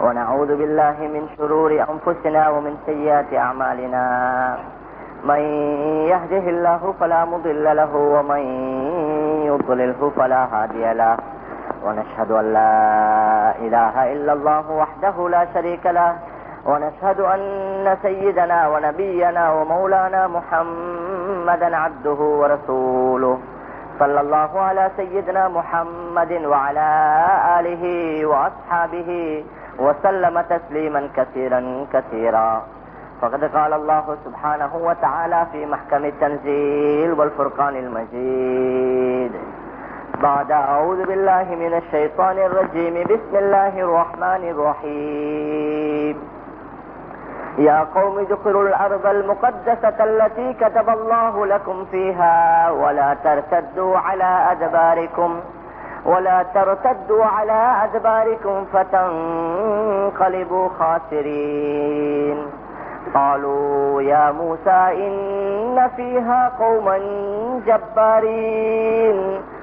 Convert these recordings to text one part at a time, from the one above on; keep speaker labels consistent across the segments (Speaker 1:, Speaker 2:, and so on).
Speaker 1: ونعوذ بالله من شرور أنفسنا ومن سيئات أعمالنا من يهده الله فلا مضل له ومن يضلله فلا هادي له ونشهد أن لا إله إلا الله وحده لا شريك له ونشهد أن سيدنا ونبينا ومولانا محمدا عبده ورسوله صلى الله على سيدنا محمد وعلى آله وأصحابه وسلم تسليما كثيرا كثيرا فقد قال الله سبحانه وتعالى في محكم التنزيل والفرقان المجيد بعد أعوذ بالله من الشيطان الرجيم بسم الله الرحمن الرحيم يا قوم ادخلوا الأرض المقدسة التي كتب الله لكم فيها ولا ترتدوا على أدباركم ولا ترتدوا على أدباركم فتنقلبوا خاسرين قالوا يا موسى إن فيها قوما جبارين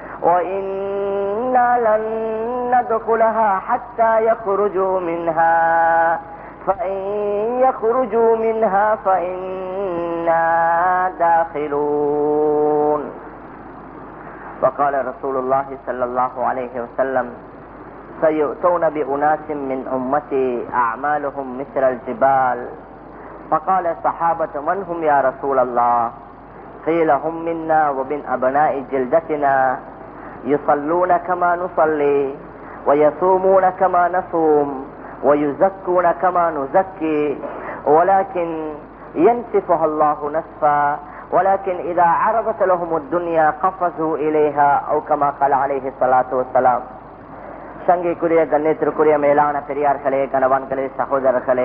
Speaker 1: وإنا لن ندخلها حتى يخرجوا منها فإن يخرجوا منها فإنا داخلون وقال رسول الله صلى الله عليه وسلم سيؤتون بأناس من أمتي أعمالهم مثل الجبال فقال الصحابة من هم يا رسول الله قيل هم منا ومن أبناء جلدتنا يصلون كما نصلي ويصومون كما نصوم ويزكون كما نزكي ولكن ينسفها الله نسفا ولكن إذا عرضت لهم الدنيا قفزوا إليها أو كما قال عليه الصلاة والسلام சங்கைக்குரிய கண்ணியத்திற்குரிய மேலான பெரியார்களே கணவான்களே சகோதரர்களே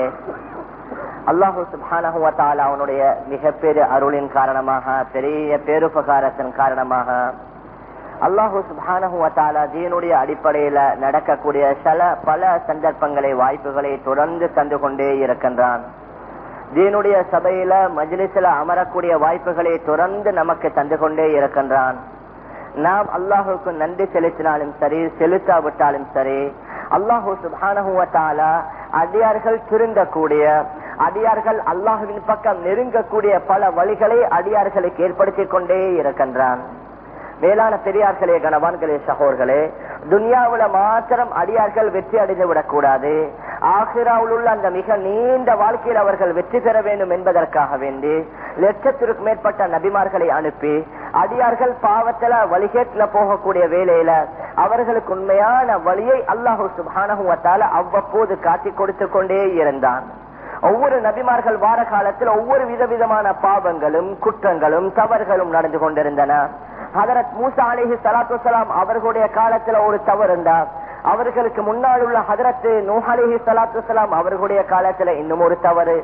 Speaker 1: அல்லாஹு சுபானகுவத்தால அவனுடைய மிகப்பெரிய அருளின் காரணமாக பெரிய பேருபகாரத்தின் காரணமாக அல்லாஹு சுபானகுவத்தால தீனுடைய அடிப்படையில நடக்கக்கூடிய சில பல சந்தர்ப்பங்களை வாய்ப்புகளை தொடர்ந்து தந்து கொண்டே இருக்கின்றான் தீனுடைய சபையில மஜ்லிசில அமரக்கூடிய வாய்ப்புகளை தொடர்ந்து நமக்கு தந்து கொண்டே இருக்கின்றான் நாம் அல்லாஹுக்கு நன்றி செலுத்தினாலும் சரி செலுத்தாவிட்டாலும் சரி அல்லாஹு சுபானகுவத்தால அடியார்கள் திருந்தக்கூடிய அடியார்கள் அல்லாஹுவின் பக்கம் நெருங்கக்கூடிய பல வழிகளை அடியார்களுக்கு ஏற்படுத்திக் கொண்டே இருக்கின்றான் மேலான பெரியார்களே கணவான்களே சகோர்களே துனியாவுல மாத்திரம் அடியார்கள் வெற்றி அடைந்து விடக்கூடாது ஆசிராவில் உள்ள அந்த மிக நீண்ட வாழ்க்கையில் அவர்கள் வெற்றி பெற வேண்டும் என்பதற்காக வேண்டி லட்சத்திற்கும் மேற்பட்ட நபிமார்களை அனுப்பி அடியார்கள் பாவத்துல வழிகேட்டுல போகக்கூடிய வேலையில அவர்களுக்கு உண்மையான வழியை அல்லாஹூ சுபானகுவத்தால அவ்வப்போது காட்டி கொடுத்து கொண்டே இருந்தான் ஒவ்வொரு நபிமார்கள் வார காலத்தில் ஒவ்வொரு விதவிதமான பாவங்களும் குற்றங்களும் தவறுகளும் நடந்து கொண்டிருந்தன ஹதரத் மூசா அலிஹி சலாத்து வலாம் அவர்களுடைய காலத்துல ஒரு தவறு இருந்தா அவர்களுக்கு முன்னால் உள்ள ஹதரத் நூஹ் அலிஹி சலாத்து வலாம் அவர்களுடைய காலத்துல இன்னும் ஒரு தவறு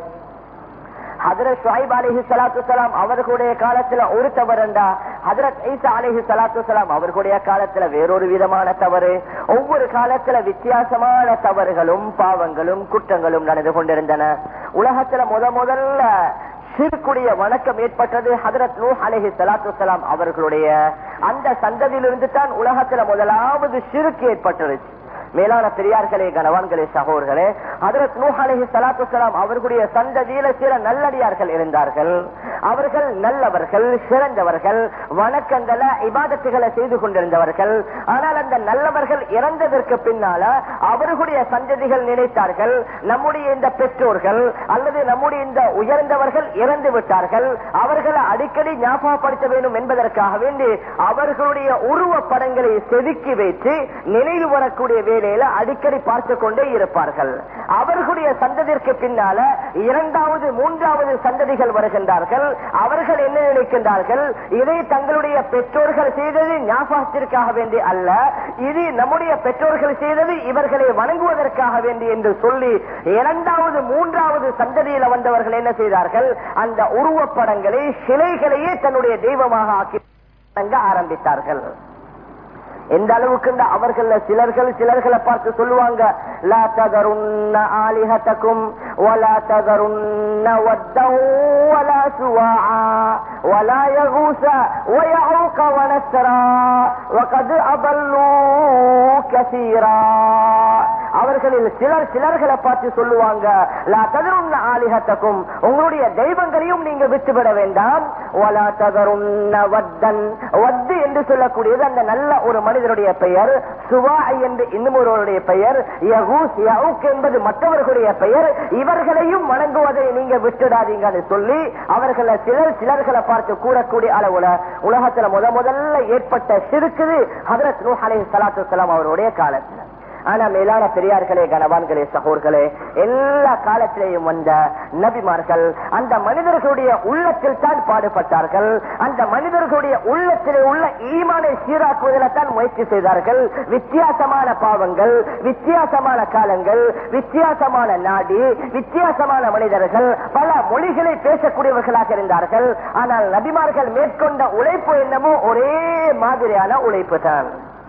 Speaker 1: ஹதரத் ஷாயிப் அலிஹி சலாத்து சலாம் அவர்களுடைய காலத்துல ஒரு தவறுண்டா ஹதரத் ஈசா அலிஹி சலாத்து சலாம் அவர்களுடைய காலத்துல வேறொரு விதமான தவறு ஒவ்வொரு காலத்துல வித்தியாசமான தவறுகளும் பாவங்களும் குற்றங்களும் நடந்து கொண்டிருந்தன உலகத்துல முத முதல்ல சிறுக்குடைய வணக்கம் ஏற்பட்டது ஹதரத் நூ அலஹி சலாத்து சலாம் அவர்களுடைய அந்த சந்ததியிலிருந்து தான் உலகத்துல முதலாவது சிறுக்கு ஏற்பட்டுருச்சு மேலான பெரியார்களே கனவான்களே சகோதர்களே ஹதரத் நூ அலஹி சலாத்து சலாம் அவர்களுடைய சந்ததியில சில நல்லடியார்கள் இருந்தார்கள் அவர்கள் நல்லவர்கள் சிறந்தவர்கள் வணக்கங்களை இபாதத்துகளை செய்து கொண்டிருந்தவர்கள் ஆனால் அந்த நல்லவர்கள் இறந்ததற்கு பின்னால அவர்களுடைய சந்ததிகள் நினைத்தார்கள் நம்முடைய இந்த பெற்றோர்கள் அல்லது நம்முடைய இந்த உயர்ந்தவர்கள் இறந்து விட்டார்கள் அவர்களை அடிக்கடி ஞாபகப்படுத்த வேண்டும் என்பதற்காக வேண்டி அவர்களுடைய உருவ படங்களை செதுக்கி வைத்து நினைவு வரக்கூடிய வேலையில அடிக்கடி பார்த்து கொண்டே இருப்பார்கள் அவர்களுடைய சந்ததிற்கு பின்னால இரண்டாவது மூன்றாவது சந்ததிகள் வருகின்றார்கள் அவர்கள் என்ன நினைக்கின்றார்கள் இதை தங்களுடைய பெற்றோர்கள் செய்தது ஞாபகத்திற்காக வேண்டி அல்ல இது நம்முடைய பெற்றோர்கள் செய்தது இவர்களை வணங்குவதற்காக வேண்டி என்று சொல்லி இரண்டாவது மூன்றாவது சந்ததியில வந்தவர்கள் என்ன செய்தார்கள் அந்த உருவப்படங்களை சிலைகளையே தன்னுடைய தெய்வமாக ஆக்கி ஆரம்பித்தார்கள் எந்த அளவுக்கு அவர்கள் சிலர்கள் சிலர்களை பார்த்து சொல்லுவாங்க லா ததருன்ன ஆலிஹதகும் ولا تذرن ودا ولا سواعا ولا يغوث ويعوق ونسرا وقد أضلوا كثيرا அவர்களில் சிலர் சிலர்களை பார்த்து சொல்லுவாங்க லா ததருன்ன ஆலிஹத்தக்கும் உங்களுடைய தெய்வங்களையும் நீங்க விட்டுவிட வேண்டாம் வலா ததருன்ன வத்தன் வத்து என்று சொல்லக்கூடியது அந்த நல்ல ஒரு மனிதனுடைய பெயர் சுவா என்று இன்னும் ஒருவருடைய பெயர் யகூஸ் யவுக் என்பது மற்றவர்களுடைய பெயர் இவர்களையும் வணங்குவதை நீங்க விட்டுடாதீங்கன்னு சொல்லி அவர்களை சிலர் சிலர்களை பார்த்து கூறக்கூடிய அளவுல உலகத்துல முத முதல்ல ஏற்பட்ட சிறுக்குது ஹதரத் நூஹ் அலைஹி ஸலாத்து வஸலாம் அவருடைய காலத்துல ஆனா மேலான பெரியார்களே கணவான்களே சகோர்களே எல்லா காலத்திலேயும் வந்த நபிமார்கள் அந்த மனிதர்களுடைய உள்ளத்தில் தான் பாடுபட்டார்கள் அந்த மனிதர்களுடைய உள்ளத்திலே உள்ள ஈமானை சீராக்குவதில் தான் முயற்சி செய்தார்கள் வித்தியாசமான பாவங்கள் வித்தியாசமான காலங்கள் வித்தியாசமான நாடி வித்தியாசமான மனிதர்கள் பல மொழிகளை பேசக்கூடியவர்களாக இருந்தார்கள் ஆனால் நபிமார்கள் மேற்கொண்ட உழைப்பு என்னமோ ஒரே மாதிரியான உழைப்பு தான்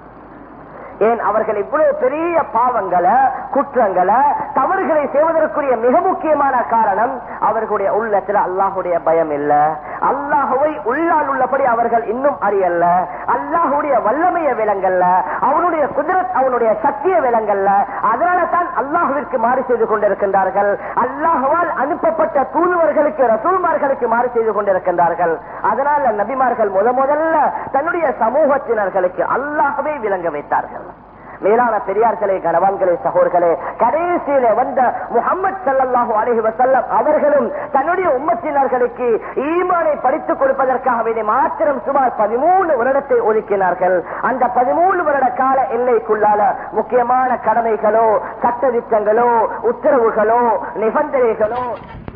Speaker 1: ஏன் அவர்கள் இவ்வளவு பெரிய பாவங்களை குற்றங்களை தவறுகளை செய்வதற்குரிய மிக முக்கியமான காரணம் அவர்களுடைய உள்ளத்துல அல்லாஹுடைய பயம் இல்ல அல்லாஹுவை உள்ளால் உள்ளபடி அவர்கள் இன்னும் அறியல்ல அல்லாஹுடைய வல்லமைய விலங்கல்ல அவனுடைய குதிரத் அவனுடைய சத்திய விலங்கல்ல அதனால தான் அல்லாஹுவிற்கு மாறு செய்து கொண்டிருக்கின்றார்கள் அல்லாஹுவால் அனுப்பப்பட்ட தூதுவர்களுக்கு ரசூல்மார்களுக்கு மாறு செய்து கொண்டிருக்கின்றார்கள் அதனால நபிமார்கள் முத முதல்ல தன்னுடைய சமூகத்தினர்களுக்கு அல்லாஹுவை விளங்க வைத்தார்கள் மேலான பெரியார்களே கணவான்களே சகோர்களே கடைசியில வந்த முகமது சல்லாஹூ அலஹி வசல்லம் அவர்களும் தன்னுடைய உம்மத்தினர்களுக்கு ஈமானை படித்துக் கொடுப்பதற்காக வேண்டிய மாத்திரம் சுமார் பதிமூணு வருடத்தை ஒதுக்கினார்கள் அந்த பதிமூணு வருட கால எல்லைக்குள்ளால முக்கியமான கடமைகளோ சட்டதிட்டங்களோ உத்தரவுகளோ நிபந்தனைகளோ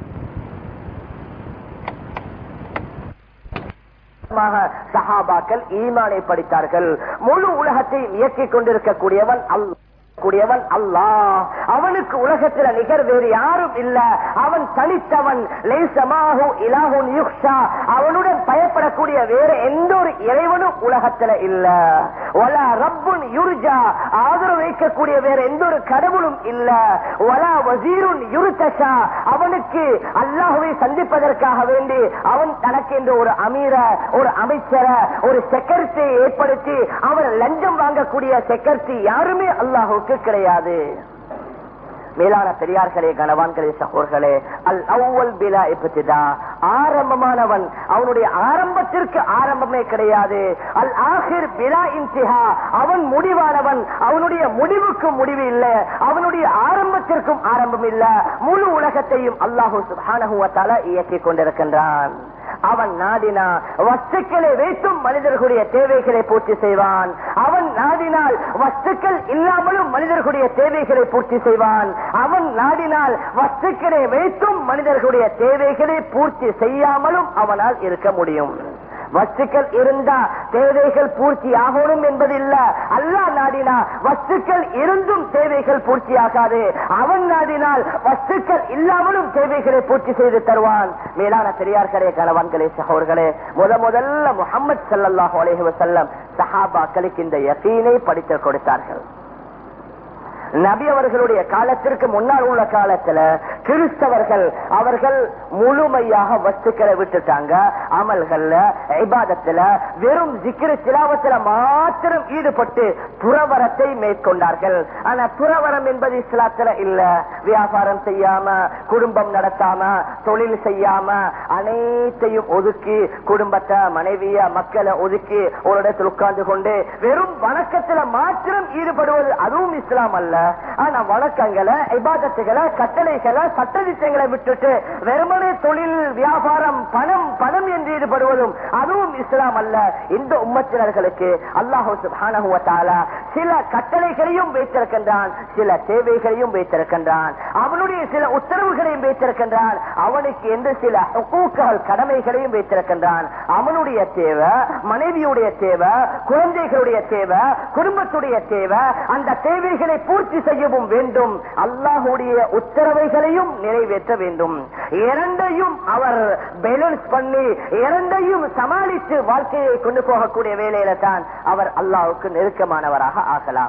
Speaker 1: சஹாபாக்கள் ஈமானை படித்தார்கள் முழு உலகத்தை இயக்கிக் கொண்டிருக்கக்கூடியவன் அல்ல கூடியவன் அல்லாஹ் அவனுக்கு உலகத்தில் நிகர் வேறு யாரும் இல்ல அவன் தனித்தவன் அவனுடன் பயப்படக்கூடிய வேற எந்த ஒரு இறைவனும் உலகத்துல இல்ல ஒலா ரப்புன் யுர்ஜா ஆதரவு வைக்கக்கூடிய வேற எந்த ஒரு கடவுளும் இல்ல ஒலா வசீருன் யுருத்தஷா அவனுக்கு அல்லாஹுவை சந்திப்பதற்காக வேண்டி அவன் தனக்கு என்று ஒரு அமீர ஒரு அமைச்சர ஒரு செக்ரட்டரி ஏற்படுத்தி அவன் லஞ்சம் வாங்கக்கூடிய செக்ரட்டரி யாருமே அல்லாஹுக்கு கிடையாது மேலான பெரியார்களே கணவான்களே சகோர்களே அல் அவ்வல் பிலா இப்பத்திதா ஆரம்பமானவன் அவனுடைய ஆரம்பத்திற்கு ஆரம்பமே கிடையாது அல் ஆஹிர் பிலா இன்சிஹா அவன் முடிவானவன் அவனுடைய முடிவுக்கு முடிவு இல்லை அவனுடைய ஆரம்பத்திற்கும் ஆரம்பம் இல்ல முழு உலகத்தையும் அல்லாஹூ சுபானகுவத்தால இயக்கிக் கொண்டிருக்கின்றான் அவன் நாடினா வஸ்துக்களை வைத்தும் மனிதர்களுடைய தேவைகளை பூர்த்தி செய்வான் அவன் நாடினால் வஸ்துக்கள் இல்லாமலும் மனிதர்களுடைய தேவைகளை பூர்த்தி செய்வான் அவன் நாடினால் வஸ்துக்களை வைத்தும் மனிதர்களுடைய தேவைகளை பூர்த்தி செய்யாமலும் அவனால் இருக்க முடியும் வஸ்துக்கள் இருந்தா தேவைகள் பூர்த்தி ஆகணும் என்பது இல்ல அல்லா நாடினா வஸ்துக்கள் இருந்தும் தேவைகள் பூர்த்தி ஆகாது அவன் நாடினால் வஸ்துக்கள் இல்லாமலும் தேவைகளை பூர்த்தி செய்து தருவான் மேலான பெரியார்களே கணவான்களே சகோர்களே முத முதல்ல முகமது சல்லாஹூ அலேஹி வசல்லம் சஹாபாக்களுக்கு இந்த யசீனை படித்து கொடுத்தார்கள் நபி அவர்களுடைய காலத்திற்கு முன்னால் உள்ள காலத்துல கிறிஸ்தவர்கள் அவர்கள் முழுமையாக வஸ்துக்களை விட்டுட்டாங்க அமல்கள்ல இபாதத்துல வெறும் ஜிக்கிர சிலாவத்துல மாத்திரம் ஈடுபட்டு துறவரத்தை மேற்கொண்டார்கள் ஆனா துறவரம் என்பது இஸ்லாத்துல இல்ல வியாபாரம் செய்யாம குடும்பம் நடத்தாம தொழில் செய்யாம அனைத்தையும் ஒதுக்கி குடும்பத்தை மனைவிய மக்களை ஒதுக்கி ஒரு இடத்தில் உட்கார்ந்து கொண்டு வெறும் வணக்கத்துல மாத்திரம் ஈடுபடுவது அதுவும் இஸ்லாம் அல்ல ஆனா வழக்கங்களை இபாதத்துகளை கட்டளைகளை சட்டதிட்டங்களை விட்டுட்டு வெறுமனே தொழில் வியாபாரம் பணம் பணம் என்று ஈடுபடுவதும் அதுவும் இஸ்லாம் அல்ல இந்த உம்மத்தினர்களுக்கு அல்லாஹு சுபானகுவத்தாலா சில கட்டளைகளையும் வைத்திருக்கின்றான் சில தேவைகளையும் வைத்திருக்கின்றான் அவனுடைய சில உத்தரவுகளையும் வைத்திருக்கின்றான் அவனுக்கு என்று சில ஹுக்கூக்கள் கடமைகளையும் வைத்திருக்கின்றான் அவனுடைய தேவை மனைவியுடைய தேவை குழந்தைகளுடைய தேவை குடும்பத்துடைய தேவை அந்த தேவைகளை பூர்த்தி செய்யவும் வேண்டும் அல்லாஹுடைய உத்தரவைகளையும் நிறைவேற்ற வேண்டும் இரண்டையும் அவர் பேலன்ஸ் பண்ணி இரண்டையும் சமாளித்து வாழ்க்கையை கொண்டு போகக்கூடிய வேலையில தான் அவர் அல்லாஹுக்கு நெருக்கமானவராக ஆகலாம்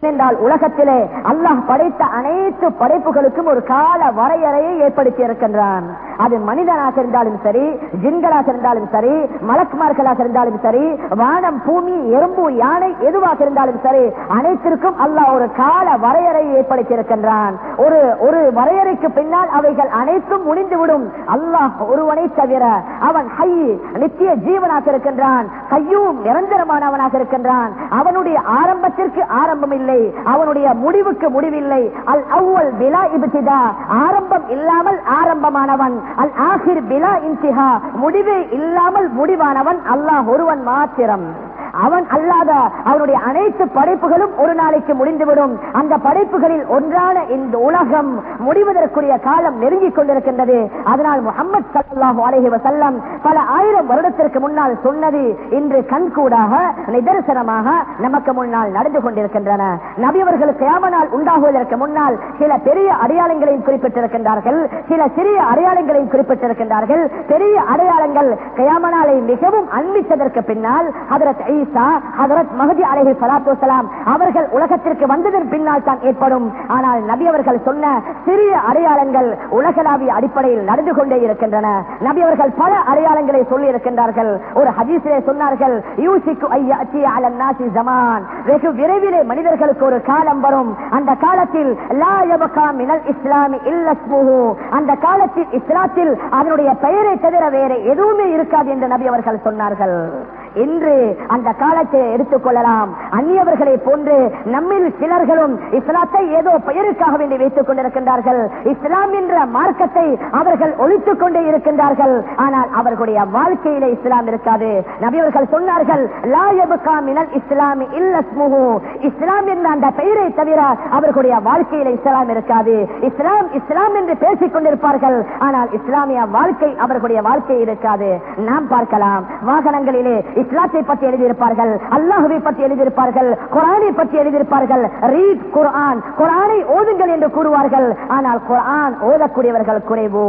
Speaker 2: என்றால் உலகத்திலே அல்லாஹ் படைத்த அனைத்து படைப்புகளுக்கும் ஒரு கால வரையறையை ஏற்படுத்தி இருக்கின்றான் அது மனிதனாக இருந்தாலும் சரி ஜின்களாக இருந்தாலும் சரி மலக்குமார்களாக இருந்தாலும் சரி வானம் பூமி எறும்பு யானை எதுவாக இருந்தாலும் சரி அனைத்திற்கும் அல்லாஹ் ஒரு கால வரையறையை ஏற்படுத்தி இருக்கின்றான் ஒரு ஒரு வரையறைக்கு பின்னால் அவைகள் அனைத்தும் முடிந்துவிடும் அல்லாஹ் ஒருவனை தவிர அவன் ஹை நித்திய ஜீவனாக இருக்கின்றான் கையும் நிரந்தரமானவனாக இருக்கின்றான் அவனுடைய ஆரம்பத்திற்கு ஆரம்பம் இல்லை அவனுடைய முடிவுக்கு முடிவில்லை அல் அவ்வல் பிலா இப்திதா ஆரம்பம் இல்லாமல் ஆரம்பமானவன் அல் ஆஹிர் பிலா இன்சிஹா முடிவே இல்லாமல் முடிவானவன் அல்லாஹ் ஒருவன் மாத்திரம் அவன் அல்லாத அவனுடைய அனைத்து படைப்புகளும் ஒரு நாளைக்கு முடிந்துவிடும் அந்த படைப்புகளில் ஒன்றான இந்த உலகம் முடிவதற்குரிய காலம் நெருங்கிக் கொண்டிருக்கின்றது அதனால் முகமது சல்லாஹு அலஹி வசல்லம் பல ஆயிரம் வருடத்திற்கு முன்னால் சொன்னது இன்று கண்கூடாக நிதர்சனமாக நமக்கு முன்னால் நடந்து கொண்டிருக்கின்றன நபியவர்கள் கியாமனால் உண்டாகுவதற்கு முன்னால் சில பெரிய அடையாளங்களையும் குறிப்பிட்டிருக்கின்றார்கள் சில சிறிய அடையாளங்களையும் குறிப்பிட்டிருக்கின்றார்கள் பெரிய அடையாளங்கள் கியாமனாலை மிகவும் அன்பித்ததற்கு பின்னால் ஹதரத் ஈசா ஹதரத் மஹதி அலஹி சலாத்து வசலாம் அவர்கள் உலகத்திற்கு வந்ததன் பின்னால் தான் ஏற்படும் ஆனால் நபி அவர்கள் சொன்ன சிறிய அடையாளங்கள் உலகளாவிய அடிப்படையில் நடந்து கொண்டே இருக்கின்றன நபி அவர்கள் பல அடையாளங்களை சொல்லி இருக்கின்றார்கள் ஒரு ஹதீஸிலே சொன்னார்கள் யூசிக்கு ஐயாச்சி அலன் நாசி ஜமான் வெகு விரைவிலே மனிதர்களுக்கு ஒரு காலம் வரும் அந்த காலத்தில் லா யபகா மினல் இஸ்லாமி இல்லஸ்முஹு அந்த காலத்தில் இஸ்லாத்தில் அதனுடைய பெயரை தவிர வேற எதுவுமே இருக்காது என்று நபி அவர்கள் சொன்னார்கள் இன்று அந்த காலத்தை எடுத்துக் கொள்ளலாம் அந்நியவர்களை போன்று நம்மில் சிலர்களும் இஸ்லாத்தை ஏதோ பெயருக்காக வேண்டி வைத்துக் கொண்டிருக்கின்றார்கள் இஸ்லாம் என்ற மார்க்கத்தை அவர்கள் ஒழித்துக் கொண்டே இருக்கின்றார்கள் ஆனால் அவர்களுடைய வாழ்க்கையிலே இஸ்லாம் இருக்காது நபியவர்கள் சொன்னார்கள் லாயபுகா மினல் இஸ்லாமி இல்லஸ்முஹு இஸ்லாம் என்ற அந்த பெயரை தவிர அவர்களுடைய வாழ்க்கையில இஸ்லாம் இருக்காது இஸ்லாம் இஸ்லாம் என்று பேசிக் கொண்டிருப்பார்கள் ஆனால் இஸ்லாமிய வாழ்க்கை அவர்களுடைய வாழ்க்கை இருக்காது நாம் பார்க்கலாம் வாகனங்களிலே இஸ்லாத்தை பற்றி எழுதியிருப்பார்கள் அல்லாஹுவை பற்றி எழுதியிருப்பார்கள் குரானை பற்றி எழுதியிருப்பார்கள் ரீட் குர்ஆன் குரானை ஓதுங்கள் என்று கூறுவார்கள் ஆனால் குர்ஆன் ஓதக்கூடியவர்கள் குறைவு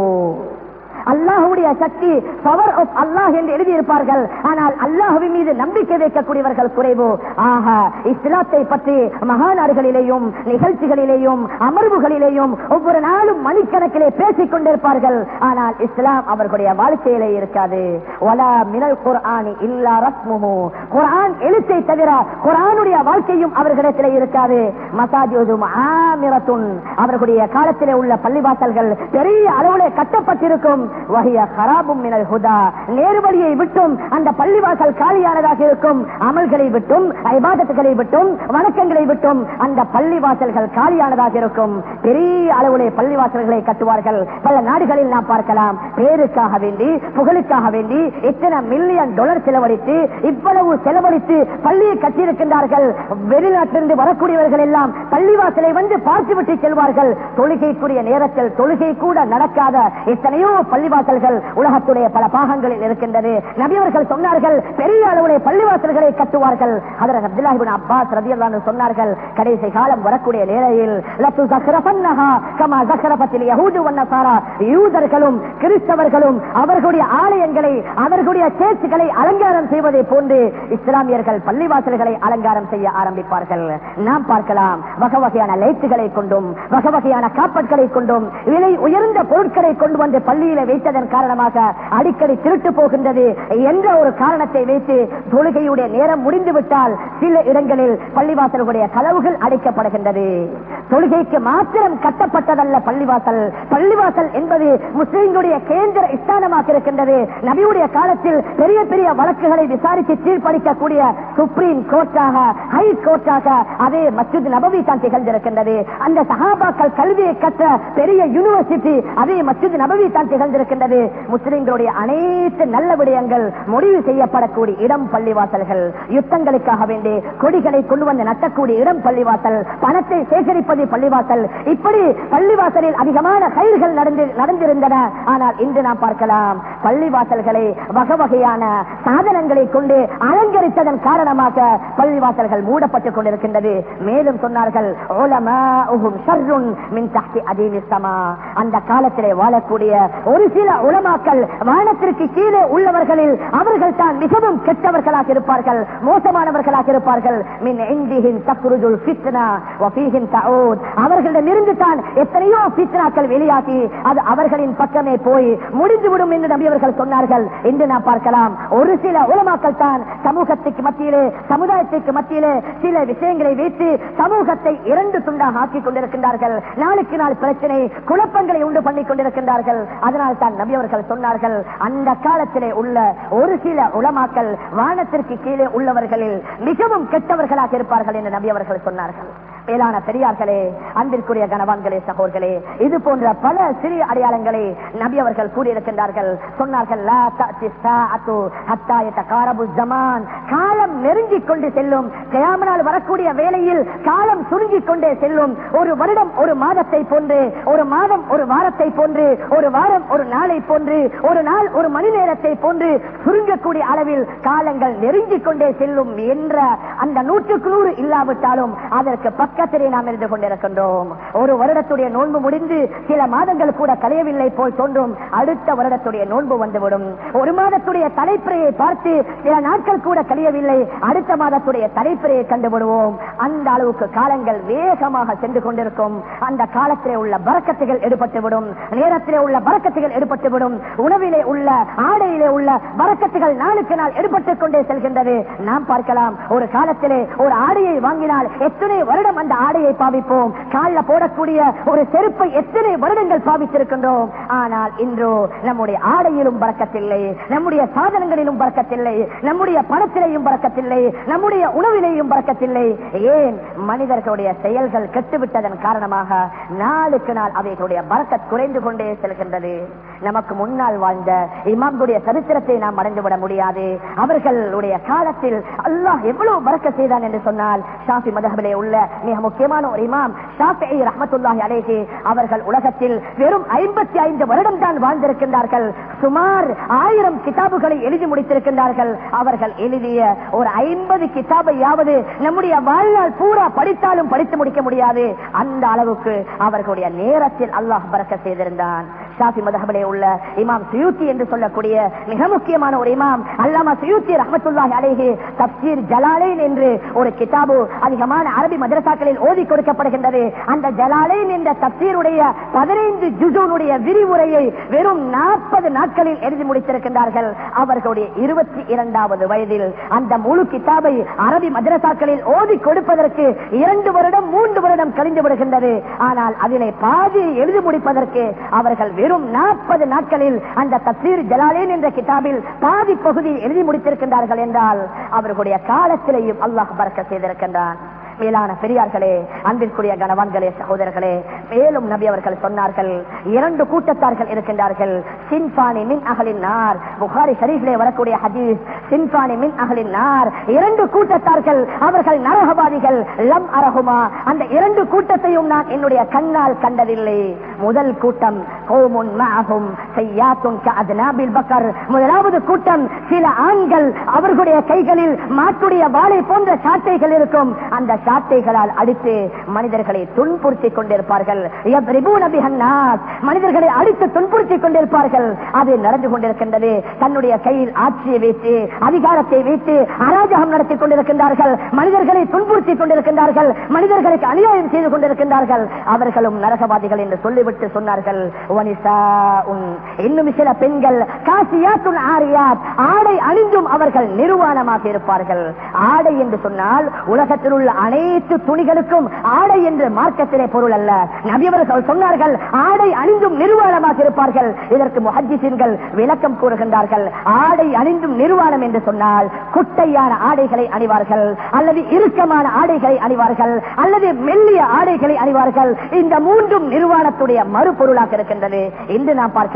Speaker 2: அல்லாஹுடைய சக்தி பவர் ஆஃப் அல்லாஹ் என்று எழுதியிருப்பார்கள் ஆனால் அல்லாஹுவின் மீது நம்பிக்கை வைக்கக்கூடியவர்கள் குறைவு ஆக இஸ்லாத்தை பற்றி மகாநாடுகளிலேயும் நிகழ்ச்சிகளிலேயும் அமர்வுகளிலேயும் ஒவ்வொரு நாளும் மணிக்கணக்கிலே பேசிக் கொண்டிருப்பார்கள் ஆனால் இஸ்லாம் அவர்களுடைய வாழ்க்கையிலே இருக்காது ஒலா மினல் குர்ஆனி இல்லா ரஸ்முஹு குர்ஆன் எழுத்தை தவிர குர்ஆனுடைய வாழ்க்கையும் அவர்களிடத்திலே இருக்காது மசாஜுதும் ஆமிரத்துன் அவர்களுடைய காலத்திலே உள்ள பள்ளிவாசல்கள் பெரிய அளவிலே கட்டப்பட்டிருக்கும் வகைய ஹராபும் மினல் ஹுதா நேர்வழியை விட்டும் அந்த பள்ளிவாசல் காலியானதாக இருக்கும் அமல்களை விட்டும் ஐபாதத்துகளை விட்டும் வணக்கங்களை விட்டும் அந்த பள்ளிவாசல்கள் காலியானதாக இருக்கும் பெரிய அளவிலே பள்ளிவாசல்களை கட்டுவார்கள் பல நாடுகளில் நாம் பார்க்கலாம் பேருக்காக வேண்டி புகழுக்காக வேண்டி எத்தனை மில்லியன் டாலர் செலவழித்து இவ்வளவு செலவழித்து பள்ளியை கட்டியிருக்கின்றார்கள் வெளிநாட்டிலிருந்து வரக்கூடியவர்கள் எல்லாம் பள்ளிவாசலை வந்து பார்த்துவிட்டு செல்வார்கள் தொழுகைக்குரிய நேரத்தில் தொழுகை கூட நடக்காத எத்தனையோ பள்ளிவாசல்கள் உலகத்துடைய பல பாகங்களில் இருக்கின்றது நபியவர்கள் சொன்னார்கள் பெரிய அளவுடைய பள்ளிவாசல்களை கட்டுவார்கள் அதற்கு அப்துல்லாஹிபின் அப்பாஸ் ரதியல்லான்னு சொன்னார்கள் கடைசி காலம் வரக்கூடிய நேரையில் லத்து ஜக்ரபன்னஹா கமா ஜக்ரபத்தில் யஹூது வன்னசாரா யூதர்களும் கிறிஸ்தவர்களும் அவர்களுடைய ஆலயங்களை அவர்களுடைய சேர்ச்சுகளை அலங்காரம் செய்வதை போன்று இஸ்லாமியர்கள் பள்ளிவாசல்களை அலங்காரம் செய்ய ஆரம்பிப்பார்கள் நாம் பார்க்கலாம் வகை வகையான லைட்டுகளை கொண்டும் வகை வகையான காப்பட்களை கொண்டும் விலை உயர்ந்த பொருட்களை கொண்டு வந்து பள்ளியில வைத்ததன் காரணமாக அடிக்கடி திருட்டு போகின்றது என்ற ஒரு காரணத்தை வைத்து தொழுகையுடைய நேரம் முடிந்துவிட்டால் சில இடங்களில் பள்ளிவாசலுடைய கதவுகள் அடைக்கப்படுகின்றது தொழுகைக்கு மாத்திரம் கட்டப்பட்டதல்ல பள்ளிவாசல் பள்ளிவாசல் என்பது முஸ்லிம்களுடைய கேந்திர ஸ்தானமாக இருக்கின்றது நபியுடைய காலத்தில் பெரிய பெரிய வழக்குகளை விசாரித்து தீர்ப்பளிக்கக்கூடிய சுப்ரீம் கோர்ட்டாக ஹை கோர்ட்டாக அதே மஸ்ஜித் நபவி தான் திகழ்ந்திருக்கின்றது அந்த சஹாபாக்கள் கல்வியை கற்ற பெரிய யூனிவர்சிட்டி அதே மஸ்ஜித் நபவி தான் திகழ்ந்திருக்கின்றது முஸ்லிம்களுடைய அனைத்து நல்ல விடயங்கள் முடிவு செய்யப்படக்கூடிய இடம் பள்ளிவாசல்கள் யுத்தங்களுக்காக வேண்டி கொடிகளை கொண்டு வந்து நட்டக்கூடிய இடம் பள்ளிவாசல் பணத்தை சேகரிப்பது முகம்மது பள்ளிவாசல் இப்படி பள்ளிவாசலில் அதிகமான கயிர்கள் நடந்து நடந்திருந்தன ஆனால் இன்று நாம் பார்க்கலாம் பள்ளிவாசல்களை வகை வகையான சாதனங்களை கொண்டு அலங்கரித்ததன் காரணமாக பள்ளிவாசல்கள் மூடப்பட்டுக் கொண்டிருக்கின்றது மேலும் சொன்னார்கள் "உலமாஉஹும் ஷர்ருன் மின் தஹ்தி அதீமிஸ் ஸமா." அந்த காலத்திலே வாழக்கூடிய ஒரு சில உலமாக்கள் வானத்திற்கு கீழே உள்ளவர்களில் அவர்கள் தான் மிகவும் கெட்டவர்களாக இருப்பார்கள் மோசமானவர்களாக இருப்பார்கள் மின் இந்திஹின் தக்ருஜுல் ஃபித்னா வ ஃபீஹின் தஊத் அவர்களிடமிருந்து தான் எத்தனையோ ஃபித்னாக்கள் வெளியாகி அது அவர்களின் பக்கமே போய் முடிந்துவிடும் என்று நபி அவர்கள் சொன்னார்கள் என்று நாம் பார்க்கலாம் ஒரு சில உலமாக்கள் தான் சமூகத்துக்கு மத்தியிலே சமுதாயத்துக்கு மத்தியிலே சில விஷயங்களை வைத்து சமூகத்தை இரண்டு துண்டாக ஆக்கிக் கொண்டிருக்கின்றார்கள் நாளுக்கு நாள் பிரச்சனை குழப்பங்களை உண்டு பண்ணிக் கொண்டிருக்கின்றார்கள் அதனால் தான் நபி அவர்கள் சொன்னார்கள் அந்த காலத்திலே உள்ள ஒரு சில உலமாக்கள் வானத்திற்கு கீழே உள்ளவர்களில் மிகவும் கெட்டவர்களாக இருப்பார்கள் என்று நபி அவர்கள் சொன்னார்கள் மேலான பெரியார்களே அன்பிற்குரிய கணவான்களே சகோர்களே இது போன்ற பல சிறிய அடையாளங்களை நபி அவர்கள் கூறியிருக்கின்றார்கள் சொன்னார்கள் "லா தஅதி ஸாஅத்து ஹத்தா யதகாரபு ஸமான்." காலம் நெருங்கிக் கொண்டு செல்லும் கியாமனால் வரக்கூடிய வேளையில் காலம் சுருங்கிக் கொண்டே செல்லும் ஒரு வருடம் ஒரு மாதத்தை போன்று ஒரு மாதம் ஒரு வாரத்தை போன்று ஒரு வாரம் ஒரு நாளை போன்று ஒரு நாள் ஒரு மணி நேரத்தை போன்று சுருங்கக்கூடிய அளவில் காலங்கள் நெருங்கிக் கொண்டே செல்லும் என்ற அந்த நூற்றுக்கு நூறு இல்லாவிட்டாலும் அதற்கு பக்கத்திலே நாம் இருந்து கொண்டிருக்கின்றோம் ஒரு வருடத்துடைய நோன்பு முடிந்து சில மாதங்கள் கூட கலையவில்லை போல் தோன்றும் அடுத்த வருடத்துடைய நோன்பு வந்துவிடும் ஒரு மாதத்துடைய தலைப்பிறையை பார்த்து சில நாட்கள் கூட கழியவில்லை அடுத்த மாதத்துடைய தலைப்பிறையை கண்டுவிடுவோம் அந்த அளவுக்கு காலங்கள் வேகமாக சென்று கொண்டிருக்கும் அந்த காலத்திலே உள்ள பறக்கத்துகள் எடுபட்டுவிடும் நேரத்திலே உள்ள பறக்கத்துகள் எடுபட்டுவிடும் உணவிலே உள்ள ஆடையிலே உள்ள பறக்கத்துகள் நாளுக்கு நாள் எடுபட்டுக் கொண்டே செல்கின்றது நாம் பார்க்கலாம் ஒரு காலத்திலே ஒரு ஆடையை வாங்கினால் எத்தனை வருடம் அந்த ஆடையை பாவிப்போம் காலில் போடக்கூடிய ஒரு செருப்பை எத்தனை வருடங்கள் பாவித்திருக்கின்றோம் ஆனால் இன்றோ நம்முடைய ஆடையிலும் பறக்கத்தில்லை நம்முடைய சாதனங்களிலும் பறக்கத்தில்லை நம்முடைய பணத்திலேயும் பறக்கத்தில்லை நம்முடைய உணவிலேயும் பறக்கத்தில்லை ஏன் மனிதர்களுடைய செயல்கள் கெட்டுவிட்டதன் காரணமாக நாளுக்கு நாள் அவைகளுடைய பறக்கத் குறைந்து கொண்டே செல்கின்றது நமக்கு முன்னால் வாழ்ந்த இமாம்களுடைய சரித்திரத்தை நாம் மறந்துவிட முடியாது அவர்களுடைய காலத்தில் அல்லாஹ் எவ்வளவு பறக்க செய்தான் என்று சொன்னால் ஷாஃபி மதகபிலே உள்ள மிக முக்கியமான ஒரு இமாம் ஷாஃபி ரஹமத்துல்லாஹி அலேஹி அவர்கள் உலகத்தில் வெறும் ஐம்பத்தி ஐந்து வருடம் தான் வாழ்ந்திருக்கின்றார்கள் சுமார் ஆயிரம் கிதாபுகளை எழுதி முடித்திருக்கின்றார்கள் அவர்கள் எழுதிய ஒரு ஐம்பது கிதாபையாவது நம்முடைய வாழ்நாள் பூரா படித்தாலும் படித்து முடிக்க முடியாது அந்த அளவுக்கு அவர்களுடைய நேரத்தில் அல்லாஹ் பறக்க செய்திருந்தான் ஷாஃபி மதகபிலே உள்ள இமாம் சுயூத்தி என்று சொல்லக்கூடிய மிக முக்கியமான ஒரு இமாம் அல்லாமா சுயூத்தி ரஹமத்துல்லாஹி அலைஹி தப்சீர் ஜலாலைன் என்று ஒரு கிதாபு அதிகமான அரபி மதரசாக்களில் ஓதி கொடுக்கப்படுகின்றது அந்த ஜலாலைன் என்ற தப்சீருடைய பதினைந்து ஜுசூனுடைய விரிவுரையை வெறும் நாற்பது நாட்களில் எழுதி முடித்திருக்கின்றார்கள் அவர்களுடைய இருபத்தி இரண்டாவது வயதில் அந்த முழு கிதாபை அரபி மதரசாக்களில் ஓதி கொடுப்பதற்கு இரண்டு வருடம் மூன்று வருடம் கழிந்து விடுகின்றது ஆனால் அதிலே பாதி எழுதி முடிப்பதற்கு அவர்கள் வெறும் நாற்பது நாட்களில் அந்த தப்சீர் ஜலாலேன் என்ற கிதாபில் பாதி பகுதியை எழுதி முடித்திருக்கின்றார்கள் என்றால் அவர்களுடைய காலத்திலேயும் அல்லாஹ் பறக்க செய்திருக்கின்றான் மேலான பெரியார்களே அன்பிற்குரிய கணவான்களே சகோதரர்களே மேலும் நபி அவர்கள் சொன்னார்கள் இரண்டு கூட்டத்தார்கள் இருக்கின்றார்கள் சின்பானி மின் அகலின் நார் புகாரி ஷரீஃபிலே வரக்கூடிய ஹதீஸ் சின்பானி மின் அகலின் நார் இரண்டு கூட்டத்தார்கள் அவர்கள் நரகவாதிகள் லம் அரகுமா அந்த இரண்டு கூட்டத்தையும் நான் என்னுடைய கண்ணால் கண்டதில்லை முதல் கூட்டம் கோமுன் மஅஹும் செய்யாத்துன் கஅத்னாபில் பக்கர் முதலாவது கூட்டம் சில ஆண்கள் அவர்களுடைய கைகளில் மாட்டுடைய வாளை போன்ற சாட்டைகள் இருக்கும் அந்த சாட்டைகளால் அடித்து மனிதர்களை துன்புறுத்திக் கொண்டிருப்பார்கள் யத்ரிபூன பிஹன்னாஸ். மனிதர்களை அடித்து துன்புறுத்திக் கொண்டிருப்பார்கள் அது நடந்து கொண்டிருக்கின்றது தன்னுடைய கையில் ஆட்சியை வைத்து அதிகாரத்தை வைத்து அராஜகம் நடத்திக் கொண்டிருக்கின்றார்கள் மனிதர்களை துன்புறுத்திக் கொண்டிருக்கின்றார்கள் மனிதர்களுக்கு அநியாயம் செய்து கொண்டிருக்கின்றார்கள் அவர்களும் நரகவாதிகள் என்று சொல்லிவிட்டு சொன்னார்கள் "வனிசாஉன்." இன்னும் சில பெண்கள் காசியாத்துன் ஆரியாத் ஆடை அணிந்தும் அவர்கள் நிர்வாணமாக இருப்பார்கள் ஆடை என்று சொன்னால் உலகத்தில் உள்ள அனைத்து துணிகளுக்கும் ஆடை என்று மார்க்கத்திலே பொருள் அல்ல நபியவர்கள் சொன்னார்கள் ஆடை அணிந்தும் நிர்வாணமாக இருப்பார்கள் இதற்கு முஹஜிசின்கள் விளக்கம் கூறுகின்றார்கள் ஆடை அணிந்தும் நிர்வாணம் என்று சொன்னால் குட்டையான ஆடைகளை அணிவார்கள் அல்லது இறுக்கமான ஆடைகளை அணிவார்கள் அல்லது மெல்லிய ஆடைகளை அணிவார்கள் இந்த மூன்றும் நிர்வாணத்துடைய மறுபொருளாக இருக்கின்றது இன்று நாம் பார்க்கலாம்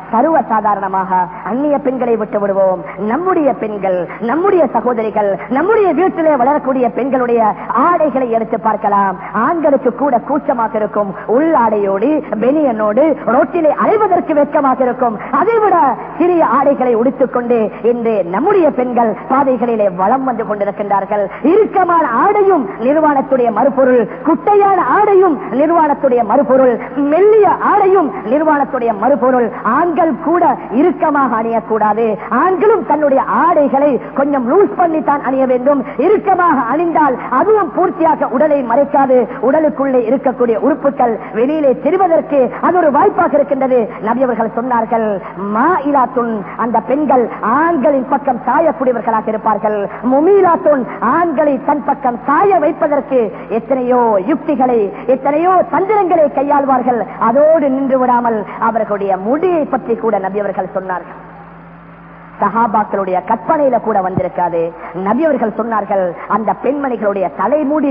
Speaker 2: சர்வ சாதாரணமாக அந்நிய பெண்களை விட்டு விடுவோம் நம்முடைய பெண்கள் நம்முடைய சகோதரிகள் நம்முடைய வீட்டிலே வளரக்கூடிய பெண்களுடைய ஆடைகளை எடுத்து பார்க்கலாம் ஆண்களுக்கு கூட கூச்சமாக இருக்கும் உள்ளாடையோடு பெனியனோடு ரோட்டிலே அலைவதற்கு வெட்கமாக இருக்கும் அதைவிட சிறிய ஆடைகளை உடுத்துக் கொண்டு இன்று நம்முடைய பெண்கள் பாதைகளிலே வளம் வந்து கொண்டிருக்கின்றார்கள் இறுக்கமான ஆடையும் நிர்வாணத்துடைய மறுபொருள் குட்டையான ஆடையும் நிர்வாணத்துடைய மறுபொருள் மெல்லிய ஆடையும் நிர்வாணத்துடைய மறுபொருள் ஆண்கள் கூட இறுக்கமாக அணியக்கூடாது ஆண்களும் தன்னுடைய ஆடைகளை கொஞ்சம் லூஸ் பண்ணித்தான் அணிய வேண்டும் இறுக்கமாக அணிந்தால் அதுவும் பூர்த்தியாக உடலை மறைக்காது உடலுக்குள்ளே இருக்கக்கூடிய உறுப்புகள் வெளியிலே தெரிவதற்கு அது ஒரு வாய்ப்பாக இருக்கின்றது நபி அவர்கள் சொன்னார்கள் மா இலாத்துன் அந்த பெண்கள் ஆண்களின் பக்கம் சாயக்கூடியவர்களாக இருப்பார்கள் முமீலாத்துன் ஆண்களை தன் பக்கம் சாய வைப்பதற்கு எத்தனையோ யுக்திகளை எத்தனையோ தந்திரங்களை கையாள்வார்கள் அதோடு நின்று விடாமல் அவர்களுடைய முடியை பற்றி கூட நபி அவர்கள் சொன்னார்கள் சஹாபாக்களுடைய கற்பனையில கூட வந்திருக்காது நபி அவர்கள் சொன்னார்கள் அந்த பெண்மணிகளுடைய தலைமுடி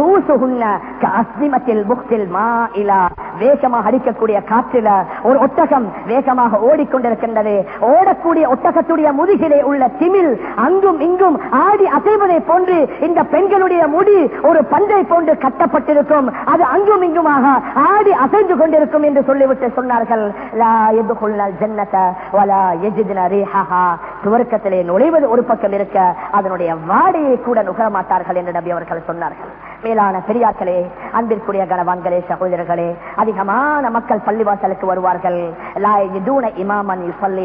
Speaker 2: வேகமாக அடிக்கக்கூடிய காற்றில ஒரு ஒட்டகம் வேகமாக ஓடிக்கொண்டிருக்கின்றது ஓடக்கூடிய ஒட்டகத்துடைய முதுகிலே உள்ள திமில் அங்கும் இங்கும் ஆடி அசைவதை போன்று இந்த பெண்களுடைய முடி ஒரு பந்தை போன்று கட்டப்பட்டிருக்கும் அது அங்கும் இங்குமாக ஆடி அசைந்து கொண்டிருக்கும் என்று சொல்லிவிட்டு சொன்னார்கள் லா எதுகுள்ளல் ஜன்னத வலா எஜிதின ரீஹஹா சுவர்க்கத்திலே நுழைவது ஒரு பக்கம் இருக்க அதனுடைய வாடையை கூட நுகர மாட்டார்கள் என்று நபி அவர்கள் சொன்னார்கள் மேலான பெரியார்களே அன்பிற்குரிய கனவான்களே சகோதரர்களே அதிகமான மக்கள் பள்ளிவாசலுக்கு வருவார்கள் இமாமன்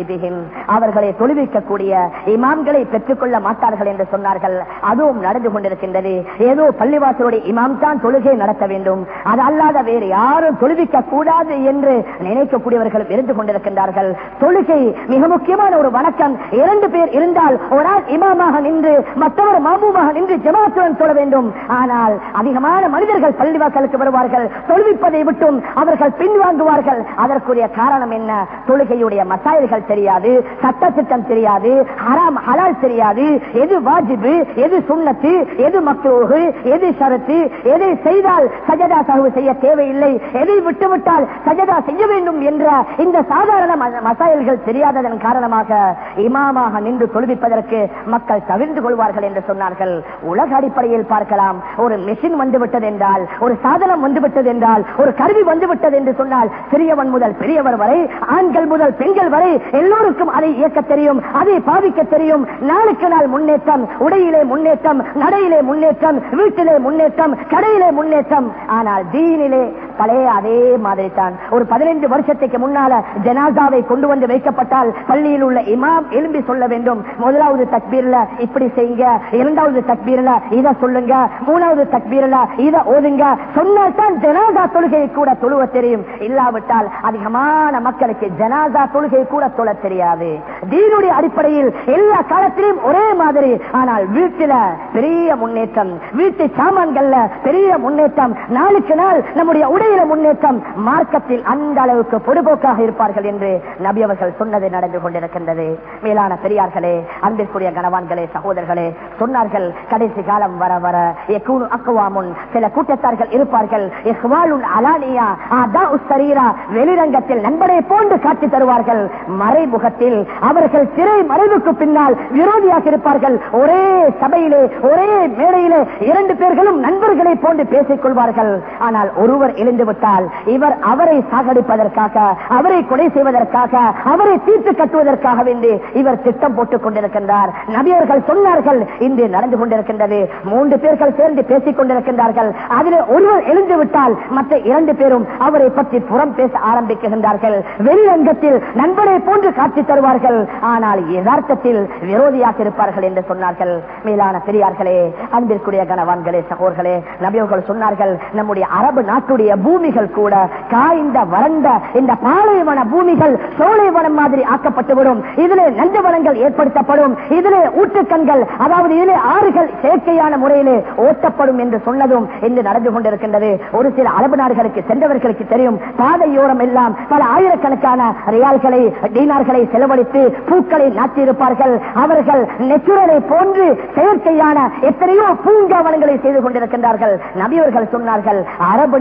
Speaker 2: அவர்களை தொழுவிக்கக்கூடிய இமாம்களை பெற்றுக் கொள்ள மாட்டார்கள் என்று சொன்னார்கள் அதுவும் நடந்து கொண்டிருக்கின்றது ஏதோ பள்ளிவாசலுடைய இமாம் தான் தொழுகை நடத்த வேண்டும் அது அல்லாத வேறு யாரும் தொழுவிக்க கூடாது என்று நினைக்கக்கூடியவர்கள் இருந்து கொண்டிருக்கின்றார்கள் தொழுகை மிக முக்கியமான ஒரு வணக்கம் இரண்டு பேர் இருந்தால் ஒரு ஆள் இமாமாக நின்று மற்றவர் மாமூமாக நின்று ஜமாத்துடன் தொழ வேண்டும் ஆனால் அதிகமான மனிதர்கள் பள்ளிவாசலுக்கு வருவார்கள் தொழுவிப்பதை விட்டும் அவர்கள் பின்வாங்குவார்கள் அதற்குரிய காரணம் என்ன தொழுகையுடைய மசாயல்கள் தெரியாது சட்ட திட்டம் தெரியாது ஹராம் ஹலால் தெரியாது எது வாஜிபு எது சுண்ணத்து எது மக்ரூஹு எது ஷரத்து எதை செய்தால் சஜதா சஹு செய்ய தேவையில்லை எதை விட்டுவிட்டால் சஜதா செய்ய வேண்டும் என்ற இந்த சாதாரண ம- மசாயல்கள் தெரியாததன் காரணமாக இமாமாக நின்று தொழுவிப்பதற்கு மக்கள் தவிர்ந்து கொள்வார்கள் என்று சொன்னார்கள் உலக அடிப்படையில் பார்க்கலாம் ஒரு மிஷின் வந்துவிட்டது என்றால் ஒரு சாதனம் வந்துவிட்டது என்றால் ஒரு கருவி வந்துவிட்டது என்று சொன்னால் சிறியவன் முதல் பெரியவர் வரை ஆண்கள் முதல் பெண்கள் வரை எல்லோருக்கும் அதை இயக்க தெரியும் அதை பாவிக்க தெரியும் நாளுக்கு நாள் முன்னேற்றம் உடையிலே முன்னேற்றம் நடையிலே முன்னேற்றம் வீட்டிலே முன்னேற்றம் கடையிலே முன்னேற்றம் ஆனால் தீனிலே பழைய அதே மாதிரி தான் ஒரு பதினைந்து வருஷத்துக்கு முன்னால ஜனாசாவை கொண்டு வந்து வைக்கப்பட்டால் பள்ளியில் உள்ள இமாம் எழும்பி சொல்ல வேண்டும் முதலாவது தக்பீர்ல இப்படி செய்யுங்க இரண்டாவது தக்பீர்ல இத சொல்லுங்க மூணாவது தக்பீர்ல இத ஓதுங்க சொன்னால் தான் ஜனாசா தொழுகை கூட தொழுவ தெரியும் இல்லாவிட்டால் அதிகமான மக்களுக்கு ஜனாசா தொழுகை கூட தொழ தெரியாது தீனுடைய அடிப்படையில் எல்லா காலத்திலும் ஒரே மாதிரி ஆனால் வீட்டில பெரிய முன்னேற்றம் வீட்டு சாமான்கள்ல பெரிய முன்னேற்றம் நாளுக்கு நாள் நம்முடைய உடையில முன்னேற்றம் மார்க்கத்தில் அந்த அளவுக்கு பொடுபோக்காக இருப்பார்கள் என்று நபி அவர்கள் சொன்னது நடந்து கொண்டிருக்கின்றது மேலான பெரியார்களே அன்பிற்குரிய கணவான்களே சகோதரர்களே சொன்னார்கள் கடைசி காலம் வர வர யகூனு அக்வாமுன் சில கூட்டத்தார்கள் இருப்பார்கள் இஹ்வாலுன் அலானியா அதா உஸ்தரீரா வெளிரங்கத்தில் நண்பரை போன்று காட்சி தருவார்கள் மறைமுகத்தில் அவர்கள் திரை மறைவுக்கு பின்னால் விரோதியாக இருப்பார்கள் ஒரே சபையிலே ஒரே மேடையிலே இரண்டு பேர்களும் நண்பர்களை போன்று பேசிக் கொள்வார்கள் ஆனால் ஒருவர் எழுந்து விட்டால் இவர் அவரை சாகடிப்பதற்காக அவரை கொலை செய்வதற்காக அவரை தீர்த்து கட்டுவதற்காக வேண்டி இவர் திட்டம் போட்டுக் கொண்டிருக்கின்றார் நபியர்கள் சொன்னார்கள் இன்று நடந்து கொண்டிருக்கின்றது மூன்று பேர்கள் சேர்ந்து பேசிக் கொண்டிருக்கின்றார்கள் அதில் ஒருவர் எழுந்து விட்டால் மற்ற இரண்டு பேரும் அவரை பற்றி புறம் பேச ஆரம்பிக்கின்றார்கள் வெளிரங்கத்தில் நண்பரை போன்று காட்சி தருவார்கள் ஆனால் யதார்த்தத்தில் விரோதியாக இருப்பார்கள் என்று சொன்னார்கள் மேலான பெரியார்களே அன்பிற்குரிய கணவான்களே சகோர்களே நபியவர்கள் சொன்னார்கள் நம்முடைய அரபு நாட்டுடைய பூமிகள் கூட காய்ந்த வறண்ட இந்த பாலைவன பூமிகள் சோலைவனம் மாதிரி ஆக்கப்பட்டுவிடும் இதிலே நஞ்சவனங்கள் ஏற்படுத்தப்படும் இதிலே ஊற்றுக்கண்கள் அதாவது இதிலே ஆறுகள் செயற்கையான முறையிலே ஓட்டப்படும் என்று சொன்னதும் இன்று நடந்து கொண்டிருக்கின்றது ஒரு சில அரபு நாடுகளுக்கு சென்றவர்களுக்கு தெரியும் பாதையோரம் எல்லாம் பல ஆயிரக்கணக்கான ரியால்களை டீனார்களை செலவழித்து பூக்களை நாட்டியிருப்பார்கள் அவர்கள் நெச்சுரலை போன்று செயற்கையான எத்தனையோ பூங்காவனங்களை செய்து கொண்டிருக்கின்றார்கள் நபியவர்கள் சொன்னார்கள் அரபு நாட்டுடைய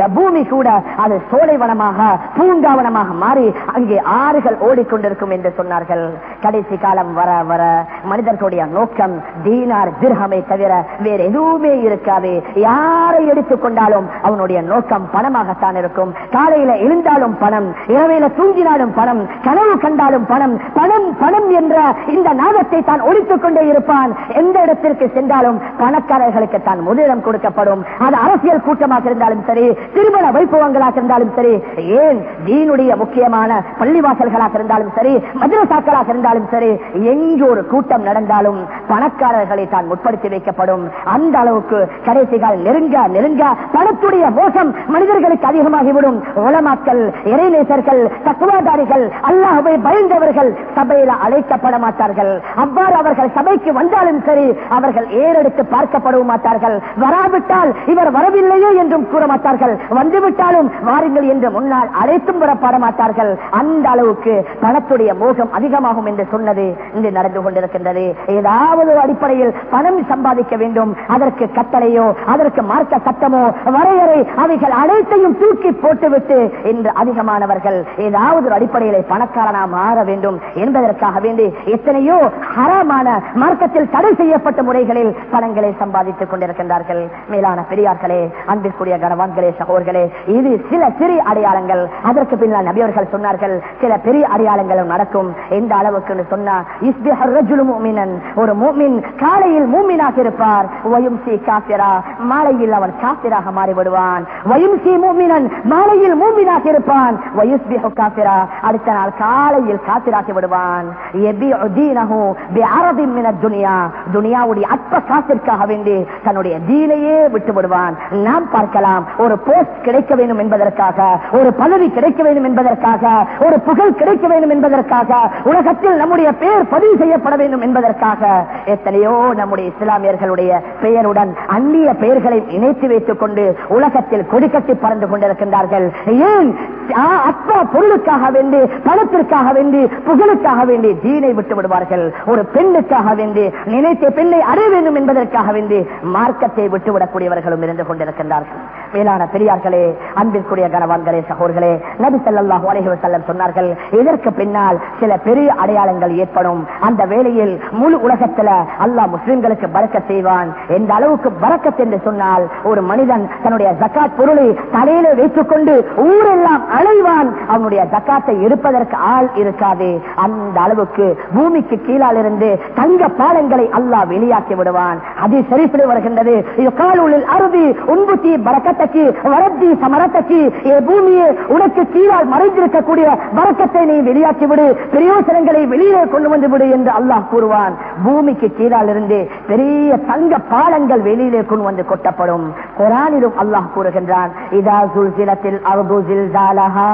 Speaker 2: பூமி கூட அது சோலைவனமாக பூங்காவனமாக மாறி அங்கே ஆறுகள் ஓடிக்கொண்டிருக்கும் என்று சொன்னார்கள் கடைசி காலம் வர வர மனிதர்களுடைய நோக்கம் தீனார் திர்ஹமை தவிர வேற எதுவுமே இருக்காது யாரை எடுத்துக்கொண்டாலும் அவனுடைய நோக்கம் பணமாகத்தான் இருக்கும் காலையில எழுந்தாலும் பணம் இரவையில தூங்கினாலும் பணம் கனவு கண்டாலும் பணம் பணம் பணம் என்ற இந்த நாகத்தை தான் ஒழித்துக் கொண்டே இருப்பான் எந்த இடத்திற்கு சென்றாலும் பணக்காரர்களுக்கு தான் முதலிடம் கொடுக்கப்படும் அது அரசியல் கூட்டமாக இருந்தாலும் சரி திருமண வைபவங்களாக இருந்தாலும் சரி ஏன் தீனுடைய முக்கியமான பள்ளிவாசல்களாக இருந்தாலும் சரி மதுரசாக்களாக இருந்தாலும் சரி எங்கு ஒரு கூட்டம் நடந்தாலும் பணக்காரர்களை தான் முற்படுத்தி வைக்கப்படும் அந்த அளவுக்கு கடைசிகள் நெருங்க நெருங்க பணத்துடைய மோசம் மனிதர்களுக்கு அதிகமாகிவிடும் உலமாக்கள் இறைநேசர்கள் தத்துவாதாரிகள் அல்லாஹ்வை பயந்தவர்கள் சபையில அழைக்கப்பட மாட்டார்கள் அவ்வாறு அவர்கள் சபைக்கு வந்தாலும் சரி அவர்கள் ஏறெடுத்து பார்க்கப்படவும் மாட்டார்கள் வராவிட்டால் இவர் வரவில்லையோ என்றும் கூற மாட்டார்கள் வந்துவிட்டாலும் வாருங்கள் என்று முன்னால் அழைத்தும் வரப்பட மாட்டார்கள் அந்த அளவுக்கு பணத்துடைய மோகம் அதிகமாகும் என்று சொன்னது இன்று நடந்து கொண்டிருக்கின்றது ஏதாவது ஒரு அடிப்படையில் பணம் சம்பாதிக்க வேண்டும் அதற்கு கட்டளையோ அதற்கு மார்க்க சட்டமோ வரையறை அவைகள் அனைத்தையும் தூக்கி போட்டுவிட்டு இன்று அதிகமானவர்கள் ஏதாவது ஒரு அடிப்படையிலே பணக்காரனா மாற வேண்டும் என்பதற்காக வேண்டி எத்தனையோ ஹராமான மார்க்கத்தில் தடை செய்யப்பட்ட முறைகளில் பணங்களை சம்பாதித்துக் கொண்டிருக்கின்றார்கள் மேலான பெரியார்களே அன்பிற்குரிய கனவான்களே சகோர்களே இது சில சிறிய அடையாளங்கள் அதற்கு பின்னால் நபியவர்கள் சொன்னார்கள் சில பெரிய அடையாளங்களும் நடக்கும் எந்த அளவுக்கு சொன்னா இஸ்பிஹ் الرجل مؤمنا ஒரு மூமின் காலையில் மூமினாக இருப்பார் வயும்சி காபிரா மாலையில் அவன் காபிராக மாறிவிடுவான் வயும்சி மூமினன் மாலையில் மூமினாக இருப்பான் வயுஸ்பிஹு காபிரா அடுத்த நாள் காலையில் காபிராகி விடுவான் யபிஉ தீனஹு பிஅரதின் மின துனியா துனியாவுடைய அற்ப காசிற்காக வேண்டி தன்னுடைய தீனையே விட்டு விடுவான் நாம் பார்க்கலாம் ஒரு போஸ்ட் கிடைக்க வேண்டும் என்பதற்காக ஒரு பதவி கிடைக்க வேண்டும் என்பதற்காக ஒரு புகழ் கிடைக்க வேண்டும் என்பதற்காக உலகத்தில் நம்முடைய பெயர் பதிவு செய்யப்பட வேண்டும் என்பதற்காக எத்தனையோ நம்முடைய இஸ்லாமியர்களுடைய பெயருடன் அந்நிய பெயர்களை இணைத்து வைத்துக் கொண்டு உலகத்தில் கொடிக்கட்டி பறந்து கொண்டிருக்கின்றார்கள் ஏன் ஆ, அற்ப பொருளுக்காக வேண்டி பணத்திற்காக வேண்டி புகழுக்காக வேண்டி தீனை விட்டு விடுவார்கள் ஒரு பெண்ணுக்காக வேண்டி நினைத்த பெண்ணை அடைய வேண்டும் என்பதற்காக வேண்டி மார்க்கத்தை விட்டுவிடக்கூடியவர்களும் இருந்து கொண்டிருக்கின்றார்கள் மேலான பெரியார்களே அன்பிற்குரிய கனவான்களே சகோர்களே நபி ஸல்லல்லாஹு அலைஹி வஸல்லம் சொன்னார்கள் இதற்கு பின்னால் சில பெரிய அடையாளங்கள் ஏற்படும் அந்த வேளையில் முழு உலகத்துல அல்லாஹ் முஸ்லிம்களுக்கு பறக்கத் செய்வான் எந்த அளவுக்கு பறக்கத் என்று சொன்னால் ஒரு மனிதன் தன்னுடைய ஜக்காத் பொருளை தலையில வைத்துக் கொண்டு ஊரெல்லாம் அலைவான் அவனுடைய ஜக்காத்தை எடுப்பதற்கு ஆள் இருக்காது அந்த அளவுக்கு பூமிக்கு கீழால் இருந்து தங்க பாலங்களை அல்லாஹ் வெளியாக்கி விடுவான் அது சரிப்பில் வருகின்றது இது காலூரில் அருதி உன்புத்தி பறக்கத்தக்கு வரத்தி சமரத்தக்கு ஏ பூமியே உனக்கு கீழால் மறைந்திருக்கக்கூடிய பறக்கத்தை நீ வெளியாக்கி விடு பிரயோசனங்களை வெளியே கொண்டு வந்து விடு என்று அல்லாஹ் கூறுவான் பூமிக்கு கீழால் இருந்து பெரிய தங்க பாலங்கள் வெளியிலே கொண்டு வந்து கொட்டப்படும் குரானிலும் அல்லாஹ் கூறுகின்றான் இதா சுல்சிலத்தில் அருது ஜில்சாலஹா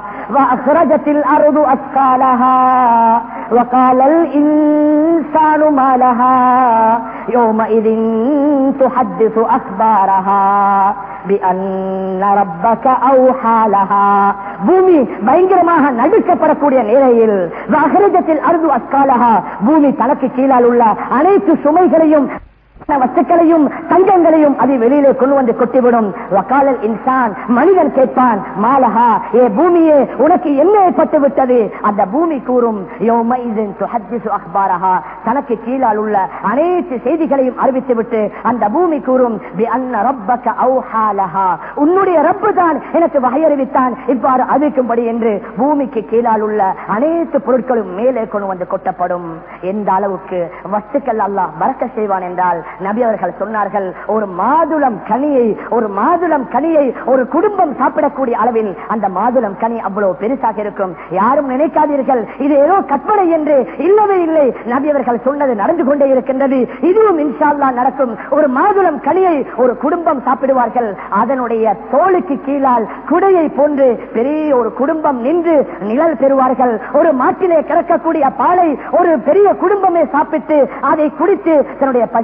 Speaker 2: وأخرجت الأرض أثقالها وقال الإنسان ما لها يومئذ تحدث أخبارها بأن ربك أوحى لها பூமி பயங்கரமாக நடுக்கப்படக்கூடிய நிலையில் அகரஜத்தில் அருது அஸ்காலஹா பூமி தனக்கு கீழால் உள்ள அனைத்து சுமைகளையும் வஸ்துக்களையும் தங்கங்களையும் அது வெளியிலே கொண்டு வந்து கொட்டிவிடும் வக்காலல் இன்சான் மனிதன் கேட்பான் மாலஹா ஏ பூமியே உனக்கு என்ன ஏற்பட்டு விட்டது அந்த பூமி கூறும் யௌமைதின் துஹத்திசு அக்பாரஹா தனக்கு கீழால் உள்ள அனைத்து செய்திகளையும் அறிவித்துவிட்டு அந்த பூமி கூறும் பி அன்ன ரப்பக அவ்ஹா லஹா உன்னுடைய ரப்பு தான் எனக்கு வகையறிவித்தான் இவ்வாறு அறிவிக்கும்படி என்று பூமிக்கு கீழால் உள்ள அனைத்து பொருட்களும் மேலே கொண்டு வந்து கொட்டப்படும் எந்த அளவுக்கு வஸ்துக்கள் அல்லாஹ் பறக்க செய்வான் என்றால் நபி அவர்கள் சொன்னார்கள் ஒரு மாதுளம் கனியை ஒரு மாதுளம் கனியை ஒரு குடும்பம் சாப்பிடக்கூடிய அளவில் அந்த மாதுளம் கனி அவ்வளவு பெருசாக இருக்கும் யாரும் நினைக்காதீர்கள் இது ஏதோ கற்பனை என்று இல்லவே இல்லை நபி அவர்கள் சொன்னது நடந்து கொண்டே இருக்கின்றது இதுவும் இன்ஷால்லா நடக்கும் ஒரு மாதுளம் கனியை ஒரு குடும்பம் சாப்பிடுவார்கள் அதனுடைய தோலுக்கு கீழால் குடையை போன்று பெரிய ஒரு குடும்பம் நின்று நிழல் பெறுவார்கள் ஒரு மாட்டிலே கிடக்கக்கூடிய பாலை ஒரு பெரிய குடும்பமே சாப்பிட்டு அதை குடித்து தன்னுடைய பசியை தீர்த்து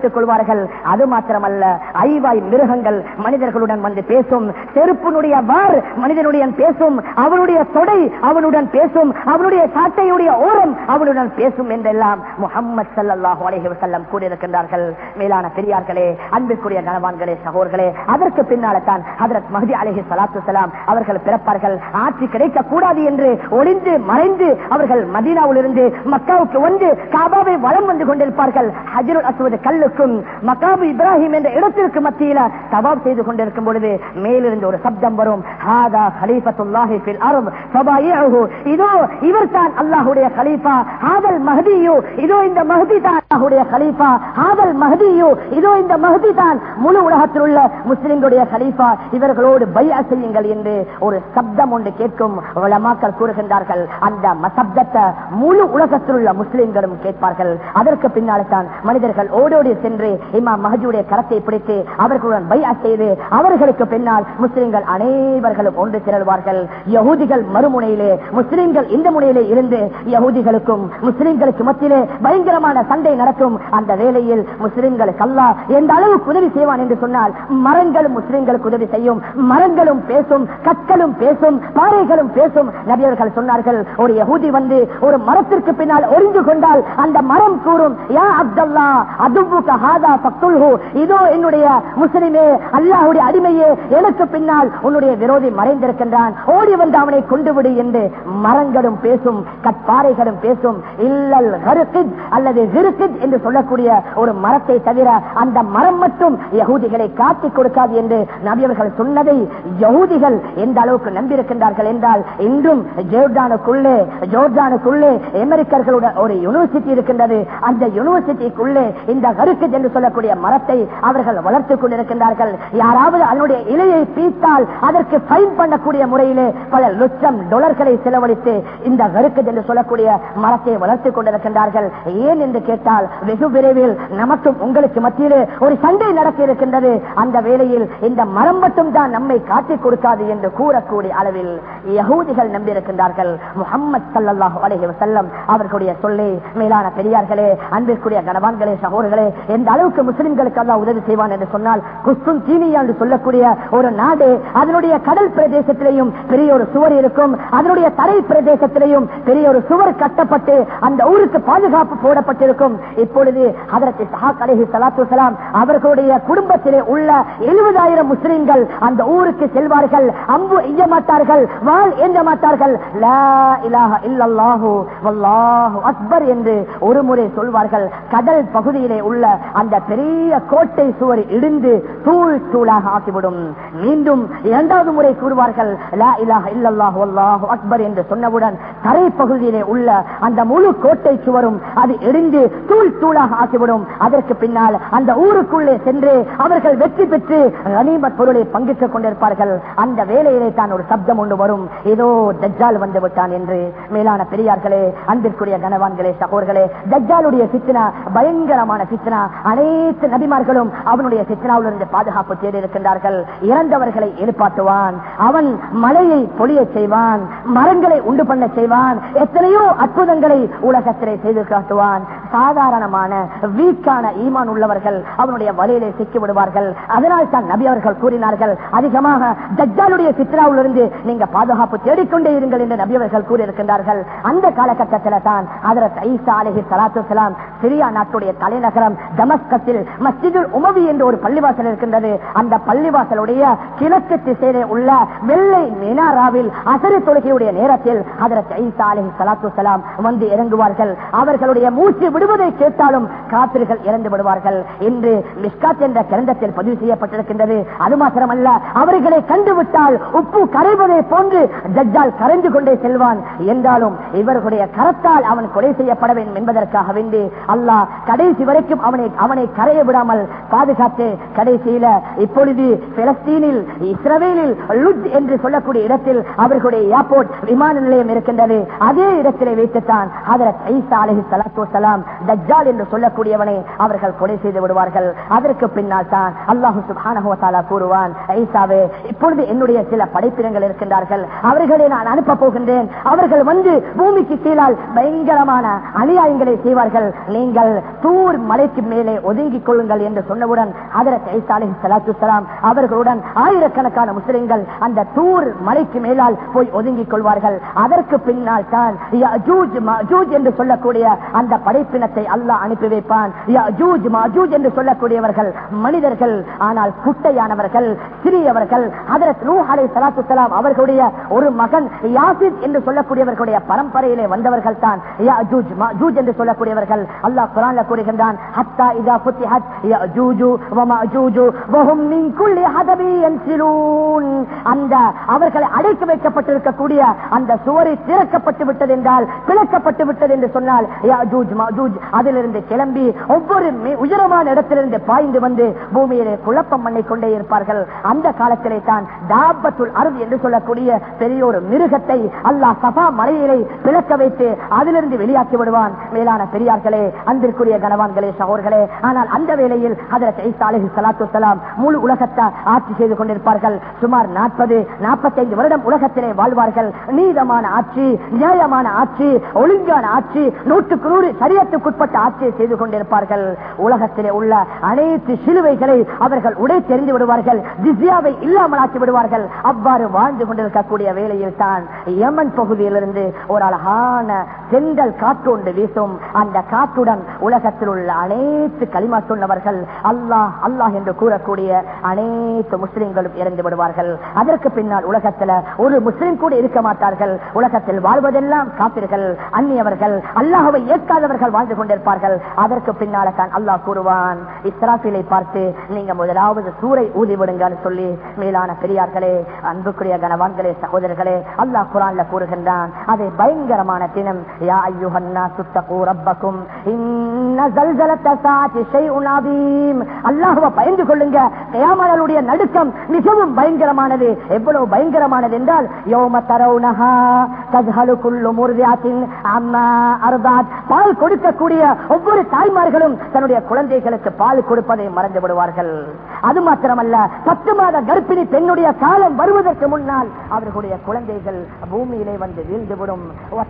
Speaker 2: வைத்துக் கொள்வார்கள் அது மாத்திரமல்ல ஐவாய் மிருகங்கள் மனிதர்களுடன் வந்து பேசும் செருப்பினுடைய வார் மனிதனுடன் பேசும் அவனுடைய தொடை அவனுடன் பேசும் அவனுடைய சாட்டையுடைய ஓரம் அவனுடன் பேசும் என்றெல்லாம் முகம்மது சல்லாஹூ அலஹி வசல்லம் கூறியிருக்கின்றார்கள் மேலான பெரியார்களே அன்பிற்குரிய கனவான்களே சகோர்களே அதற்கு பின்னால தான் ஹதரத் மஹதி அலஹி சலாத்து சலாம் அவர்கள் பிறப்பார்கள் ஆட்சி கிடைக்க கூடாது என்று ஒளிந்து மறைந்து அவர்கள் மதீனாவில் இருந்து மக்காவுக்கு வந்து காபாவை வளம் வந்து கொண்டிருப்பார்கள் ஹஜருல் அசுவது கல்லுக்கும் மக்காபு இப்ராஹிம் என்ற இடத்திற்கு மத்தியில தவாப் செய்து கொண்டிருக்கும் பொழுது மேலிருந்து ஒரு சப்தம் வரும் ஹாதா ஹலீஃபத்துல்லாஹி ஃபில் அர்த் ஃபபாயிஹு இதோ இவர் தான் அல்லாஹ்வுடைய கலீஃபா ஹாதல் மஹ்தியு இதோ இந்த மஹ்தி தான் அல்லாஹ்வுடைய கலீஃபா ஹாதல் மஹ்தியு இதோ இந்த மஹ்தி தான் முழு உலகத்தில் உள்ள முஸ்லிம்களுடைய கலீஃபா இவர்களோடு பையா செய்யுங்கள் என்று ஒரு சப்தம் ஒன்று கேட்கும் உலமாக்கள் கூறுகின்றார்கள் அந்த சப்தத்தை முழு உலகத்தில் உள்ள முஸ்லிம்களும் கேட்பார்கள் அதற்கு பின்னால் தான் மனிதர்கள் ஓடோடி சென்று இமா மஹஜுடைய கரத்தை பிடித்து அவர்களுடன் பையா செய்து அவர்களுக்கு பின்னால் முஸ்லிம்கள் அனைவர்களும் ஒன்று திரள்வார்கள் யகூதிகள் மறுமுனையிலே முஸ்லிம்கள் இந்த முனையிலே இருந்து யகூதிகளுக்கும் முஸ்லிம்களுக்கு மத்தியிலே பயங்கரமான சண்டை நடக்கும் அந்த வேளையில் முஸ்லிம்களுக்கு அல்லா எந்த அளவுக்கு உதவி செய்வான் என்று சொன்னால் மரங்களும் முஸ்லிம்களுக்கு உதவி செய்யும் மரங்களும் பேசும் கற்களும் பேசும் பாறைகளும் பேசும் நபியர்கள் சொன்னார்கள் ஒரு யகூதி வந்து ஒரு மரத்திற்கு பின்னால் ஒளிந்து கொண்டால் அந்த மரம் கூறும் யா அப்தல்லா அதுவுக்கு ஹாதா பக்துல்ஹு இதோ என்னுடைய முஸ்லிமே அல்லாஹுடைய அடிமையே எனக்கு பின்னால் உன்னுடைய விரோதி மறைந்திருக்கின்றான் ஓடி வந்து அவனை கொண்டு விடு என்று மரங்களும் பேசும் கற்பாறைகளும் பேசும் இல்லல் ஹருக்கித் அல்லது ஹிருக்கித் என்று சொல்லக்கூடிய ஒரு மரத்தை தவிர அந்த மரம் மட்டும் யகூதிகளை காட்டிக் கொடுக்காது என்று நபியவர்கள் சொன்னதை யகூதிகள் எந்த அளவுக்கு நம்பியிருக்கின்றார்கள் என்றால் இன்றும் ஜோர்டானுக்குள்ளே ஜோர்டானுக்குள்ளே அமெரிக்கர்களுடைய ஒரு யூனிவர்சிட்டி இருக்கின்றது அந்த யூனிவர்சிட்டிக்குள்ளே இந்த ஹருக்கித் என்று சொல்லக்கூடிய மரத்தை அவர்கள் வளர்த்துக் கொண்டிருக்கின்றார்கள் யாராவது அதனுடைய இலையை பீத்தால் அதற்கு ஃபைன் பண்ணக்கூடிய முறையிலே பல லட்சம் டாலர்களை செலவழித்து இந்த கருக்குது என்று சொல்லக்கூடிய மரத்தை வளர்த்துக் கொண்டிருக்கின்றார்கள் ஏன் என்று கேட்டால் வெகு விரைவில் நமக்கும் உங்களுக்கு மத்தியிலே ஒரு சண்டை நடக்க இருக்கின்றது அந்த வேளையில் இந்த மரம் மட்டும் தான் நம்மை காட்டிக் கொடுக்காது என்று கூறக்கூடிய அளவில் யகூதிகள் நம்பியிருக்கின்றார்கள் முகமது சல்லாஹு அலஹி வசல்லம் அவர்களுடைய சொல்லை மேலான பெரியார்களே அன்பிற்குரிய கனவான்களே சகோதரர்களே எந்த அளவுக்கு முஸ்லிம்களுக்கு அல்லா உதவி செய்வான் என்று சொன்னால் குஸ்தும் சீனியா என்று சொல்லக்கூடிய ஒரு நாடு அதனுடைய கடல் பிரதேசத்திலேயும் பெரிய ஒரு சுவர் இருக்கும் அதனுடைய தரை பிரதேசத்திலேயும் பெரிய ஒரு சுவர் கட்டப்பட்டு அந்த ஊருக்கு பாதுகாப்பு போடப்பட்டிருக்கும் இப்பொழுது அதற்கு சஹாக் அலஹி சலாத்து வலாம் அவர்களுடைய குடும்பத்திலே உள்ள எழுபதாயிரம் முஸ்லிம்கள் அந்த ஊருக்கு செல்வார்கள் அம்பு எய்ய மாட்டார்கள் வாள் எஞ்ச மாட்டார்கள் லா இலாஹ இல்லல்லாஹு வல்லாஹு அக்பர் என்று ஒரு முறை சொல்வார்கள் கடல் பகுதியிலே உள்ள அந்த பெரிய கோட்டை சுவர் இடிந்து தூள் தூளாக ஆக்கிவிடும் மீண்டும் இரண்டாவது முறை கூறுவார்கள் லா இலாஹ இல்லல்லாஹு வல்லாஹு அக்பர் என்று சொன்னவுடன் தரை பகுதியிலே உள்ள அந்த முழு கோட்டை சுவரும் அது இடிந்து தூள் தூளாக ஆக்கிவிடும் அதற்கு பின்னால் அந்த ஊருக்குள்ளே சென்று அவர்கள் வெற்றி பெற்று கனிமத் பொருளை பங்கிட்டுக் கொண்டிருப்பார்கள் அந்த வேலையிலே தான் ஒரு சப்தம் ஒன்று வரும் ஏதோ தஜ்ஜால் வந்து விட்டான் என்று மேலான பெரியார்களே அன்பிற்குரிய கனவான்களே சகோர்களே தஜ்ஜாலுடைய சித்தனா பயங்கரமான சித்தனா அனைத்து நபிமார்களும் அவனுடைய சித்தனாவிலிருந்து பாதுகாப்பு தேடி இருக்கின்றார்கள் இறந்தவர்களை எழுப்பாட்டுவான் அவன் மலையை பொழிய செய்வான் மரங்களை உண்டு பண்ண செய்வான் எத்தனையோ அற்புதங்களை உலகத்திலே செய்து காட்டுவான் சாதாரணமான வீக்கான ஈமான் உள்ளவர்கள் அவனுடைய வலையிலே சிக்கி விடுவார்கள் அதனால் தான் நபி அவர்கள் கூறினார்கள் அதிகமாக தஜ்ஜாலுடைய சித்ராவிலிருந்து நீங்க பாதுகாப்பு தேடிக்கொண்டே இருங்கள் என்று நபி அவர்கள் கூறியிருக்கின்றார்கள் அந்த காலகட்டத்தில் தான் அதரத் ஐசா அலஹி சலாத்து சலாம் சிரியா நாட்டுடைய தலைநகரம் தமஸ்கத்தில் மஸ்ஜிதுல் உமவி என்ற ஒரு பள்ளிவாசல் இருக்கின்றது அந்த பள்ளிவாசலுடைய கிழக்கு திசையிலே உள்ள வெள்ளை மினாராவில் அசரி தொழுகையுடைய நேரத்தில் அதரத் ஐசா அலஹி சலாத்து சலாம் வந்து இறங்குவார்கள் அவர்களுடைய மூச்சு விடுவதை கேட்டாலும் காப்பிர்கள் இறந்து விடுவார்கள் என்று மிஸ்காத் என்ற கிரந்தத்தில் பதிவு செய்யப்பட்டிருக்கின்றது அது மாத்திரமல்ல அவர்களை கண்டுவிட்டால் உப்பு கரைவதை போன்று ஜஜ்ஜால் கரைந்து கொண்டே செல்வான் என்றாலும் இவர்களுடைய கரத்தால் அவன் கொலை செய்யப்பட வேண்டும் என்பதற்காக வேண்டி அல்லாஹ் கடைசி வரைக்கும் அவனை அவனை கரைய விடாமல் பாதுகாத்து கடைசியில இப்பொழுது பிலஸ்தீனில் இஸ்ரவேலில் லுத் என்று சொல்லக்கூடிய இடத்தில் அவர்களுடைய ஏர்போர்ட் விமான நிலையம் இருக்கின்றது அதே இடத்திலே வைத்துத்தான் ஹதரத் ஐசா அலஹி சலாத்து வலாம் தஜ்ஜால் என்று சொல்லக்கூடியவனை அவர்கள் கொலை செய்து விடுவார்கள் அதற்கு பின்னால் தான் அல்லாஹு சுபானஹோத்தாலா கூறுவான் ஐசாவே இப்பொழுது என்னுடைய சில படைப்பினங்கள் இருக்கின்றார்கள் அவர்களை நான் அனுப்ப போகின்றேன் அவர்கள் வந்து பூமிக்கு கீழால் பயங்கரமான அநியாயங்களை செய்வார்கள் நீங்கள் தூர் மலைக்கு மேலே ஒதுங்கிக் கொள்ளுங்கள் என்று சொன்னவுடன் அதற்கு ஐசா அலி சலாத்து சலாம் அவர்களுடன் ஆயிரக்கணக்கான முஸ்லிம்கள் அந்த தூர் மலைக்கு மேலால் போய் ஒதுங்கிக் கொள்வார்கள் அதற்கு பின்னால் தான் யஜூஜ் மஜூஜ் என்று சொல்லக்கூடிய அந்த படைப்பினத்தை அல்லாஹ் அனுப்பி வைப்பான் யஜூஜ் மஜூஜ் என்று சொல்லக்கூடியவர்கள் மனிதர்கள் ஆனால் குட்டையானவர்கள் சிறியவர்கள் அதற்கு நூ அலை சலாத்து சலாம் அவர்களுடைய ஒரு மகன் யாசித் என்று சொல்லக்கூடியவர்களுடைய பரம்பரையிலே வந்தவர்கள் தான் யஜூஜ் மஜூஜ் என்று சொல்லக்கூடியவர்கள் அல்லாஹ் குரான்ல கூறுகின்றான் ஹத்தா இதா ஃபுத்திஹத் யஜூஜு வ மஜூஜு வஹும் மின் குல்லி ஹதபி யன்சிலூன் அந்த அவர்களை அடைத்து வைக்கப்பட்டிருக்கக்கூடிய அந்த சுவரை திறக்கப்பட்டு விட்டது என்றால் பிளக்கப்பட்டு விட்டது என்று சொன்னால் யாஜூஜ் மாஜூஜ் அதிலிருந்து கிளம்பி ஒவ்வொரு மி- உயரமான இடத்திலிருந்து பாய்ந்து வந்து பூமியிலே குழப்பம் பண்ணி கொண்டே இருப்பார்கள் அந்த காலத்திலே தான் தாபத்துல் அருள் என்று சொல்லக்கூடிய பெரிய ஒரு மிருகத்தை அல்லாஹ் சபா மலையிலே பிளக்க வைத்து அதிலிருந்து வெளியாக்கி விடுவான் மேலான பெரியார்களே அன்பிற்குரிய கனவான்களே சகோர்களே ஆனால் அந்த வேளையில் அதற்கு ஈசா அலைஹி ஸலாத்து வஸலாம் முழு உலகத்தை ஆட்சி செய்து கொண்டிருப்பார்கள் சுமார் நாற்பது நாற்பத்தைந்து வருடம் உலகத்திலே வாழ்வார்கள் நீதமான ஆட்சி நியாயமான ஆட்சி ஒழுங்கான ஆட்சி நூற்றுக்கு நூறு சரியத்துக்குட்பட்ட ஆட்சியை செய்து கொண்டிருப்பார்கள் உலகத்திலே உள்ள அனைத்து சிலுவைகளை அவர்கள் உடை தெரிந்து விடுவார்கள் ஜிஸ்யாவை இல்லாமல் ஆக்கி விடுவார்கள் அவ்வாறு வாழ்ந்து கொண்டிருக்கக்கூடிய வேளையில் தான் யமன் பகுதியிலிருந்து ஒரு அழகான செங்கல் காற்று ஒன்று வீசும் அந்த காற்றுடன் உலகத்தில் உள்ள அனைத்து களிமா சொன்னவர்கள் அல்லாஹ் அல்லாஹ் என்று கூறக்கூடிய அனைத்து முஸ்லிம்களும் இறந்து விடுவார்கள் அதற்கு பின்னால் உலகத்துல ஒரு முஸ்லிம் கூட இருக்க மாட்டார்கள் உலகத்தில் வாழ்வதெல்லாம் காப்பிர்கள் அந்நியவர்கள் அல்லாஹவை ஏற்காதவர்கள் வாழ்ந்து கொண்டிருப்பார்கள் அதற்கு பின்னால தான் அல்லாஹ் கூறுவான் இஸ்ராஃபிலை பார்த்து நீங்க முதலாவது சூரை ஊதி விடுங்கன்னு சொல்லி மேலான பெரியார்களே அன்புக்குரிய கனவான்களே சகோதரர்களே அல்லாஹ் குரான்ல கூறுகின்றான் அதை பயங்கரமான தினம் யா ஐயுஹன்னா சுத்தகூ ரப்பக்கும் இன்ன ஜல்சலத்த சாத்தி ஷைஉன் அதீம் அல்லாஹ்வை பயந்து கொள்ளுங்க கயாமலுடைய நடுக்கம் மிகவும் பயங்கரமானது எவ்வளவு பயங்கரமானது என்றால் யோம தரவுனஹா தஜ்ஹலு குல்லு முர்தியாத்தின் அம்மா அர்தாத் பால் கொடுக்கக்கூடிய ஒவ்வொரு தாய்மார்களும் தன்னுடைய குழந்தைகளுக்கு பால் கொடுப்பதை மறந்து விடுவார்கள் அது மாத்திரமல்ல பத்து மாத கர்ப்பிணி பெண்ணுடைய காலம் வருவதற்கு முன்னால் அவர்களுடைய குழந்தைகள் பூமியிலே வந்து வீழ்ந்துவிடும்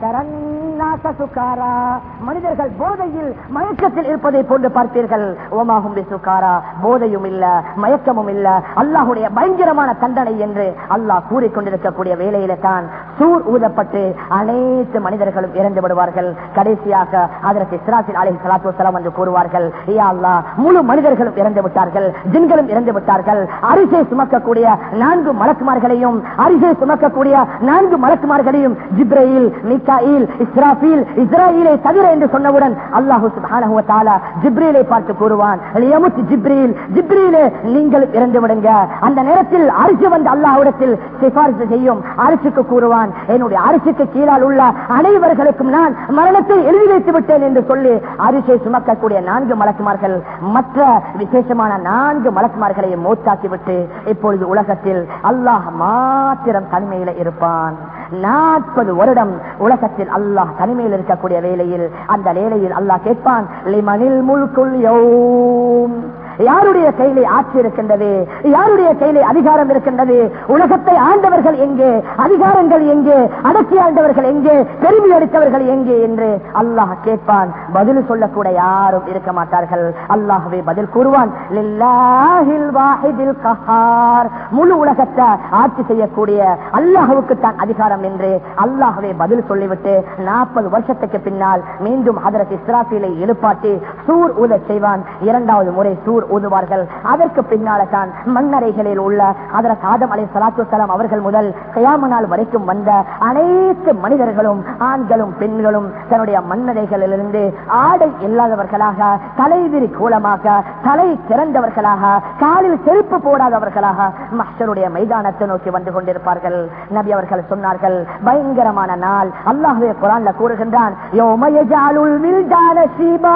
Speaker 2: வதரன்னாச சுகாரா. மனிதர்கள் போதையில் மயக்கத்தில் இருப்பதை போன்று பார்ப்பீர்கள் ஓமாகும் சுகாரா போதையும் இல்ல மயக்கமும் இல்ல அல்லாஹுடைய பயங்கரமான தண்டனை என்று அல்லாஹ் கூறிக்கொண்டிருக்கக்கூடிய வேலையில தான் சூர் ஊதப்பட்டு அனைத்து மனிதர்களும் இறந்து விடுவார்கள் கடைசியாக அதற்கு இஸ்ராசில் அலி சலாத்து வசலாம் என்று கூறுவார்கள் யா அல்லாஹ் முழு மனிதர்களும் இறந்து விட்டார்கள் ஜின்களும் இறந்து விட்டார்கள் அரிசை சுமக்கக்கூடிய நான்கு மலக்குமார்களையும் அரிசை சுமக்கக்கூடிய நான்கு மலக்குமார்களையும் ஜிப்ரயில் மிக்காயில் இஸ்ராஃபீல் இஸ்ராயிலை தவிர என்று சொன்னவுடன் அல்லாஹு சுப்ஹானஹு வ தஆலா ஜிப்ரீலை பார்த்து கூறுவான் லியமுத் ஜிப்ரீல் ஜிப்ரீலே நீங்கள் இறந்து விடுங்க அந்த நேரத்தில் அரிசி வந்து அல்லாஹ்விடத்தில் சிபாரிசு செய்யும் அரிசிக்கு கூறுவான் என்னுடைய அரிசிக்கு கீழால் உள்ள அனைவர்களுக்கும் நான் மரணத்தை எழுதி வைத்து விட்டேன் என்று சொல்லி அரிசை சுமக்கக்கூடிய நான்கு மலக்குமார்கள் மற்ற விசேஷமான நான்கு மலக்குமார்களை மூத்தாக்கி விட்டு இப்பொழுது உலகத்தில் அல்லாஹ் மாத்திரம் தனிமையில இருப்பான் நாற்பது வருடம் உலகத்தில் அல்லாஹ் தனிமையில் இருக்கக்கூடிய வேளையில் அந்த வேளையில் அல்லாஹ் கேட்பான் லிமனில் முழுக்குள் யௌம் யாருடைய கையிலே ஆட்சி இருக்கின்றது யாருடைய கையிலே அதிகாரம் இருக்கின்றது உலகத்தை ஆண்டவர்கள் எங்கே அதிகாரங்கள் எங்கே அடக்கி ஆண்டவர்கள் எங்கே பெருமை அடித்தவர்கள் எங்கே என்று அல்லாஹ் கேட்பான் பதில் சொல்லக்கூட யாரும் இருக்க மாட்டார்கள் அல்லாஹ்வே பதில் கூறுவான் லில்லாஹில் வாஹிதில் கஹார் முழு உலகத்தை ஆட்சி செய்யக்கூடிய அல்லாஹுக்கு தான் அதிகாரம் என்று அல்லாஹ்வே பதில் சொல்லிவிட்டு நாற்பது வருஷத்துக்கு பின்னால் மீண்டும் ஹதரத் இஸ்ராஃபிலை எழுப்பாட்டி சூர் ஊதச் செய்வான் இரண்டாவது முறை சூர் ஊதுவார்கள் அதற்கு பின்னால தான் மண்ணறைகளில் உள்ள அதற்கு ஆதம் அலை சலாத்து வலாம் அவர்கள் முதல் கயாம நாள் வரைக்கும் வந்த அனைத்து மனிதர்களும் ஆண்களும் பெண்களும் தன்னுடைய மண்ணறைகளிலிருந்து ஆடை இல்லாதவர்களாக தலைவிரி கோலமாக தலை திறந்தவர்களாக காலில் செருப்பு போடாதவர்களாக மஹ்ஷருடைய மைதானத்தை நோக்கி வந்து கொண்டிருப்பார்கள் நபி அவர்கள் சொன்னார்கள் பயங்கரமான நாள் அல்லாஹ்வே குரான்ல கூறுகின்றான் யௌம யஜாலுல் வில்தான ஷீபா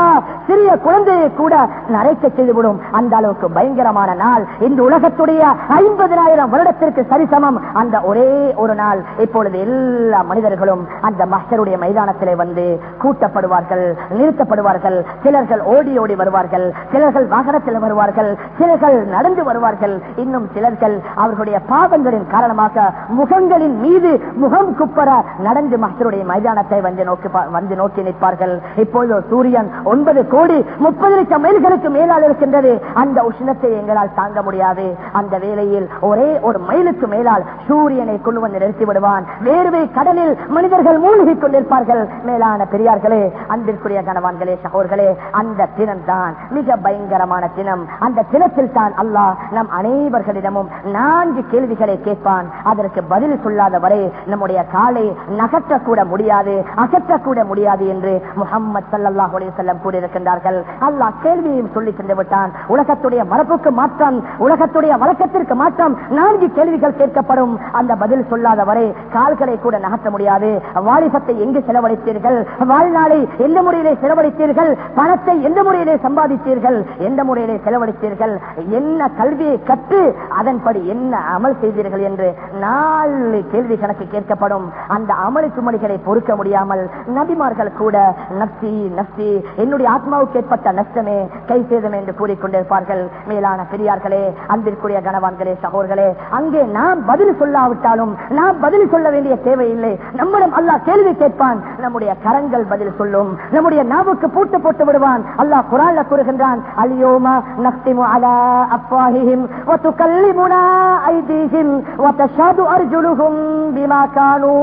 Speaker 2: சிறிய குழந்தையை கூட நரைக்க செய்துவிடும் அந்த அளவுக்கு பயங்கரமான நாள் இந்த உலகத்துடைய ஐம்பதனாயிரம் வருடத்திற்கு சரிசமம் அந்த ஒரே ஒரு நாள் இப்பொழுது எல்லா மனிதர்களும் அந்த மஸ்டருடைய மைதானத்திலே வந்து கூட்டப்படுவார்கள் நிறுத்தப்படுவார்கள் சிலர்கள் ஓடி ஓடி வருவார்கள் சிலர்கள் வாகனத்தில் வருவார்கள் சிலர்கள் நடந்து வருவார்கள் இன்னும் சிலர்கள் அவர்களுடைய பாவங்களின் காரணமாக முகங்களின் மீது முகம் குப்பர நடந்து மஸ்டருடைய மைதானத்தை வந்து நோக்கி பா- வந்து நோக்கி நிற்பார்கள் இப்பொழுது சூரியன் ஒன்பது கோடி முப்பது லட்சம் மைல்களுக்கு மேலால் இருக்கின்றது அந்த உஷ்ணத்தை எங்களால் தாங்க முடியாது அந்த வேளையில் ஒரே ஒரு மைலுக்கு மேலால் சூரியனை கொண்டு வந்து நிறுத்தி விடுவான் வேர்வை கடலில் மனிதர்கள் மூழ்கிக் கொண்டிருப்பார்கள் மேலான பெரியார்களே அன்பிற்குரிய கணவான்களே சகோர்களே அந்த தினம் தான் மிக பயங்கரமான தினம் அந்த தினத்தில் தான் அல்லாஹ் நம் அனைவர்களிடமும் நான்கு கேள்விகளை கேட்பான் அதற்கு பதில் சொல்லாத வரை நம்முடைய காலை நகற்றக்கூட முடியாது அகற்றக்கூட முடியாது என்று முகம்மது சல்லாஹ் செல்லம் கூறியிருக்கின்றார்கள் அல்லாஹ் கேள்வியையும் சொல்லி சென்று விட்டான் உலகத்துடைய மரபுக்கு மாற்றம் உலகத்துடைய வழக்கத்திற்கு மாற்றம் நான்கு கேள்விகள் கேட்கப்படும் அந்த பதில் சொல்லாத வரை கால்களை கூட நகர்த்த முடியாது வாலிபத்தை எங்கு செலவழித்தீர்கள் வாழ்நாளை எந்த முறையிலே செலவழித்தீர்கள் பணத்தை எந்த முறையிலே சம்பாதித்தீர்கள் எந்த முறையிலே செலவழித்தீர்கள் என்ன கல்வியை கற்று அதன்படி என்ன அமல் செய்தீர்கள் என்று நாலு கேள்வி கணக்கு கேட்கப்படும் அந்த அமளி சுமணிகளை பொறுக்க முடியாமல் நபிமார்கள் கூட நப்சி நப்சி என்னுடைய ஆத்மாவுக்கு ஏற்பட்ட நஷ்டமே கை சேதம் என்று கூறிக்கொண்டிருப்பார்கள் மேலான பெரியார்களே அன்பிற்குரிய கணவான்களே சகோர்களே அங்கே நாம் பதில் சொல்லாவிட்டாலும் நாம் பதில் சொல்ல வேண்டிய தேவையில்லை நம்மிடம் அல்லாஹ் கேள்வி கேட்பான் நம்முடைய கரங்கள் பதில் சொல்லும் நம்முடைய நாவுக்கு பூட்டு போட்டு விடுவான் அல்லாஹ் குரான்ல கூறுகின்றான் அலியோமா நக்திமு அலா அப்பாஹிஹிம் وتكلمنا أيديهم وتشهد أرجلهم بما كانوا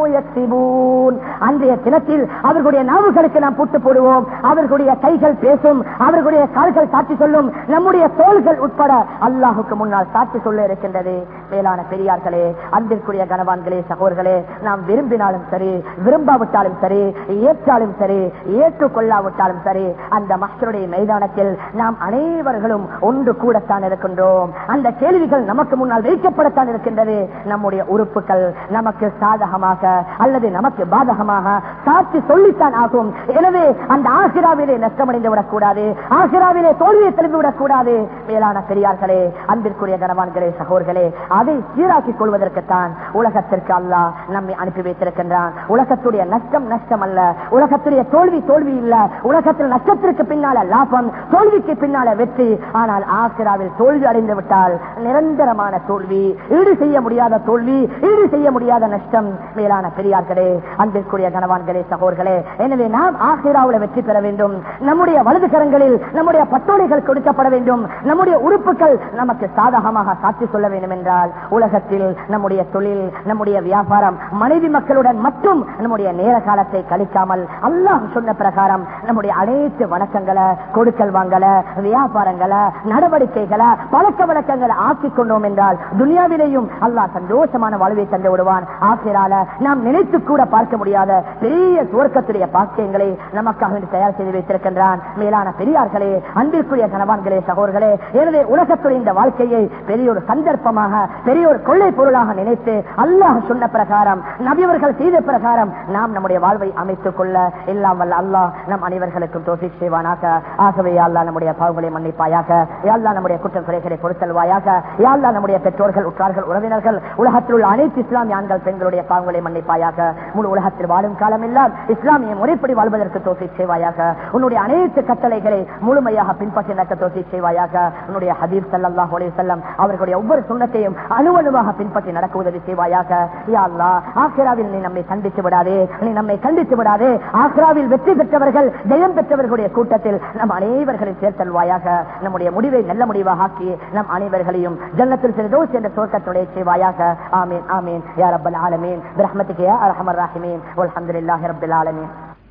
Speaker 2: يكسبون அன்றைய தினத்தில் அவர்களுடைய நாவுகளுக்கு நாம் பூட்டு போடுவோம் அவர்களுடைய கைகள் பேசும் அவர்களுடைய கால்கள் சாட்சி சொல்லும் நம்முடைய தோள்கள் உட்பட அல்லாஹுக்கு முன்னால் சாட்சி சொல்ல இருக்கின்றது மேலான பெரியார்களே அன்பிற்குரிய கனவான்களே சகோர்களே நாம் விரும்பினாலும் சரி விரும்பாவிட்டாலும் சரி ஏற்றாலும் சரி ஏற்றுக்கொள்ளாவிட்டாலும் சரி அந்த மக்களுடைய மைதானத்தில் நாம் அனைவர்களும் ஒன்று கூடத்தான் இருக்கின்றோம் அந்த கேள்விகள் நமக்கு முன்னால் வைக்கப்படத்தான் இருக்கின்றது நம்முடைய உறுப்புகள் நமக்கு சாதகமாக அல்லது நமக்கு பாதகமாக சாட்சி சொல்லித்தான் ஆகும் எனவே அந்த ஆசிராவிலே நஷ்டமடைந்து விடக்கூடாது ஆசிராவிலே தோல்வியை தெரிந்து விடக்கூடாது மேலான பெரியார்களே அன்பிற்குரிய கனவான்களே சகோர்களே அதை சீராக்கிக் கொள்வதற்குத்தான் உலகத்திற்கு அல்லாஹ் நம்மை அனுப்பி வைத்திருக்கின்றான் உலகத்துடைய நஷ்டம் நஷ்டம் அல்ல உலகத்துடைய தோல்வி தோல்வி இல்ல உலகத்தில் நஷ்டத்திற்கு பின்னால லாபம் தோல்விக்கு பின்னால வெற்றி ஆனால் ஆசிராவில் தோல்வி அடைந்து விட்டால் நிரந்தரமான தோல்வி ஈடு செய்ய முடியாத தோல்வி ஈடு செய்ய முடியாத நஷ்டம் மேலான பெரியார்களே அன்பிற்குரிய கனவான்களே சகோர்களே எனவே நாம் ஆசிராவில் வெற்றி பெற வேண்டும் நம்முடைய வலது கரங்களில் நம்முடைய பட்டோலைகள் கொடுக்கப்பட வேண்டும் நம்முடைய உறுப்புகள் நமக்கு சாதகமாக சாட்சி சொல்ல வேண்டும் என்றால் உலகத்தில் நம்முடைய தொழில் நம்முடைய வியாபாரம் மனைவி மக்களுடன் மட்டும் நம்முடைய நேர காலத்தை கழிக்காமல் அல்லாஹ் சொன்ன பிரகாரம் நம்முடைய அனைத்து வணக்கங்களை கொடுக்கல் வாங்கல வியாபாரங்களை நடவடிக்கைகளை பழக்க வழக்கங்களை ஆக்கிக் கொண்டோம் என்றால் துனியாவிலேயும் அல்லாஹ் சந்தோஷமான வாழ்வை தந்து விடுவான் ஆசிரால நாம் நினைத்து கூட பார்க்க முடியாத பெரிய சுவர்க்கத்துடைய பாக்கியங்களை நமக்காக வேண்டி தயார் செய்து வைத்திருக்கின்றான் மேலான பெரியார்களே அன்பிற்குரிய கணவான்களே சகோர்களே எனவே உலகத்துடைய இந்த வாழ்க்கையை பெரிய ஒரு சந்தர்ப்பமாக பெரிய ஒரு கொள்ளை பொருளாக நினைத்து அல்லாஹ் சொன்ன பிரகாரம் நபியவர்கள் செய்த பிரகாரம் நாம் நம்முடைய வாழ்வை அமைத்துக் கொள்ள எல்லாம் வல்ல அல்லாஹ் நம் அனைவர்களுக்கும் தோசி செய்வானாக ஆகவே அல்லா நம்முடைய பாவங்களை மன்னிப்பாயாக யாழ்லா நம்முடைய குற்றம் குறைகளை பொறுத்தல்வாயாக யாழ்லா நம்முடைய பெற்றோர்கள் உற்றார்கள் உறவினர்கள் உலகத்தில் உள்ள அனைத்து இஸ்லாமிய ஆண்கள் பெண்களுடைய பாவங்களை மன்னிப்பாயாக முழு உலகத்தில் வாழும் காலம் எல்லாம் இஸ்லாமிய முறைப்படி வாழ்வதற்கு தோசி செய்வாயாக உன்னுடைய அனைத்து கட்டளைகளை முழுமையாக பின்பற்றி நடக்க தோசி செய்வாயாக உன்னுடைய ஹபீப் சல்லாஹ் செல்லம் அவர்களுடைய ஒவ்வொரு சுண்ணத்தையும் அணுவணுவாக பின்பற்றி நடக்க உதவி செய்வாயாக யா அல்லாஹ் ஆசிராவில் நீ நம்மை கண்டித்து விடாதே நீ நம்மை கண்டித்து விடாதே ஆசிராவில் வெற்றி பெற்றவர்கள் ஜெயம் பெற்றவர்களுடைய கூட்டத்தில் நம் அனைவர்களையும் சேர்த்தல்வாயாக நம்முடைய முடிவை நல்ல முடிவாக ஆக்கி நம் அனைவர்களையும் ஜன்னத்தில் சிறிதோஸ் என்ற தோட்டத்துடைய செய்வாயாக ஆமீன் ஆமீன் யா ரப்பல் ஆலமீன் பிரஹ்மத்துக்கு யா அரஹமர் ராஹிமீன் வல்ஹம்துலில்லாஹி ரப்பில் ஆலமீன்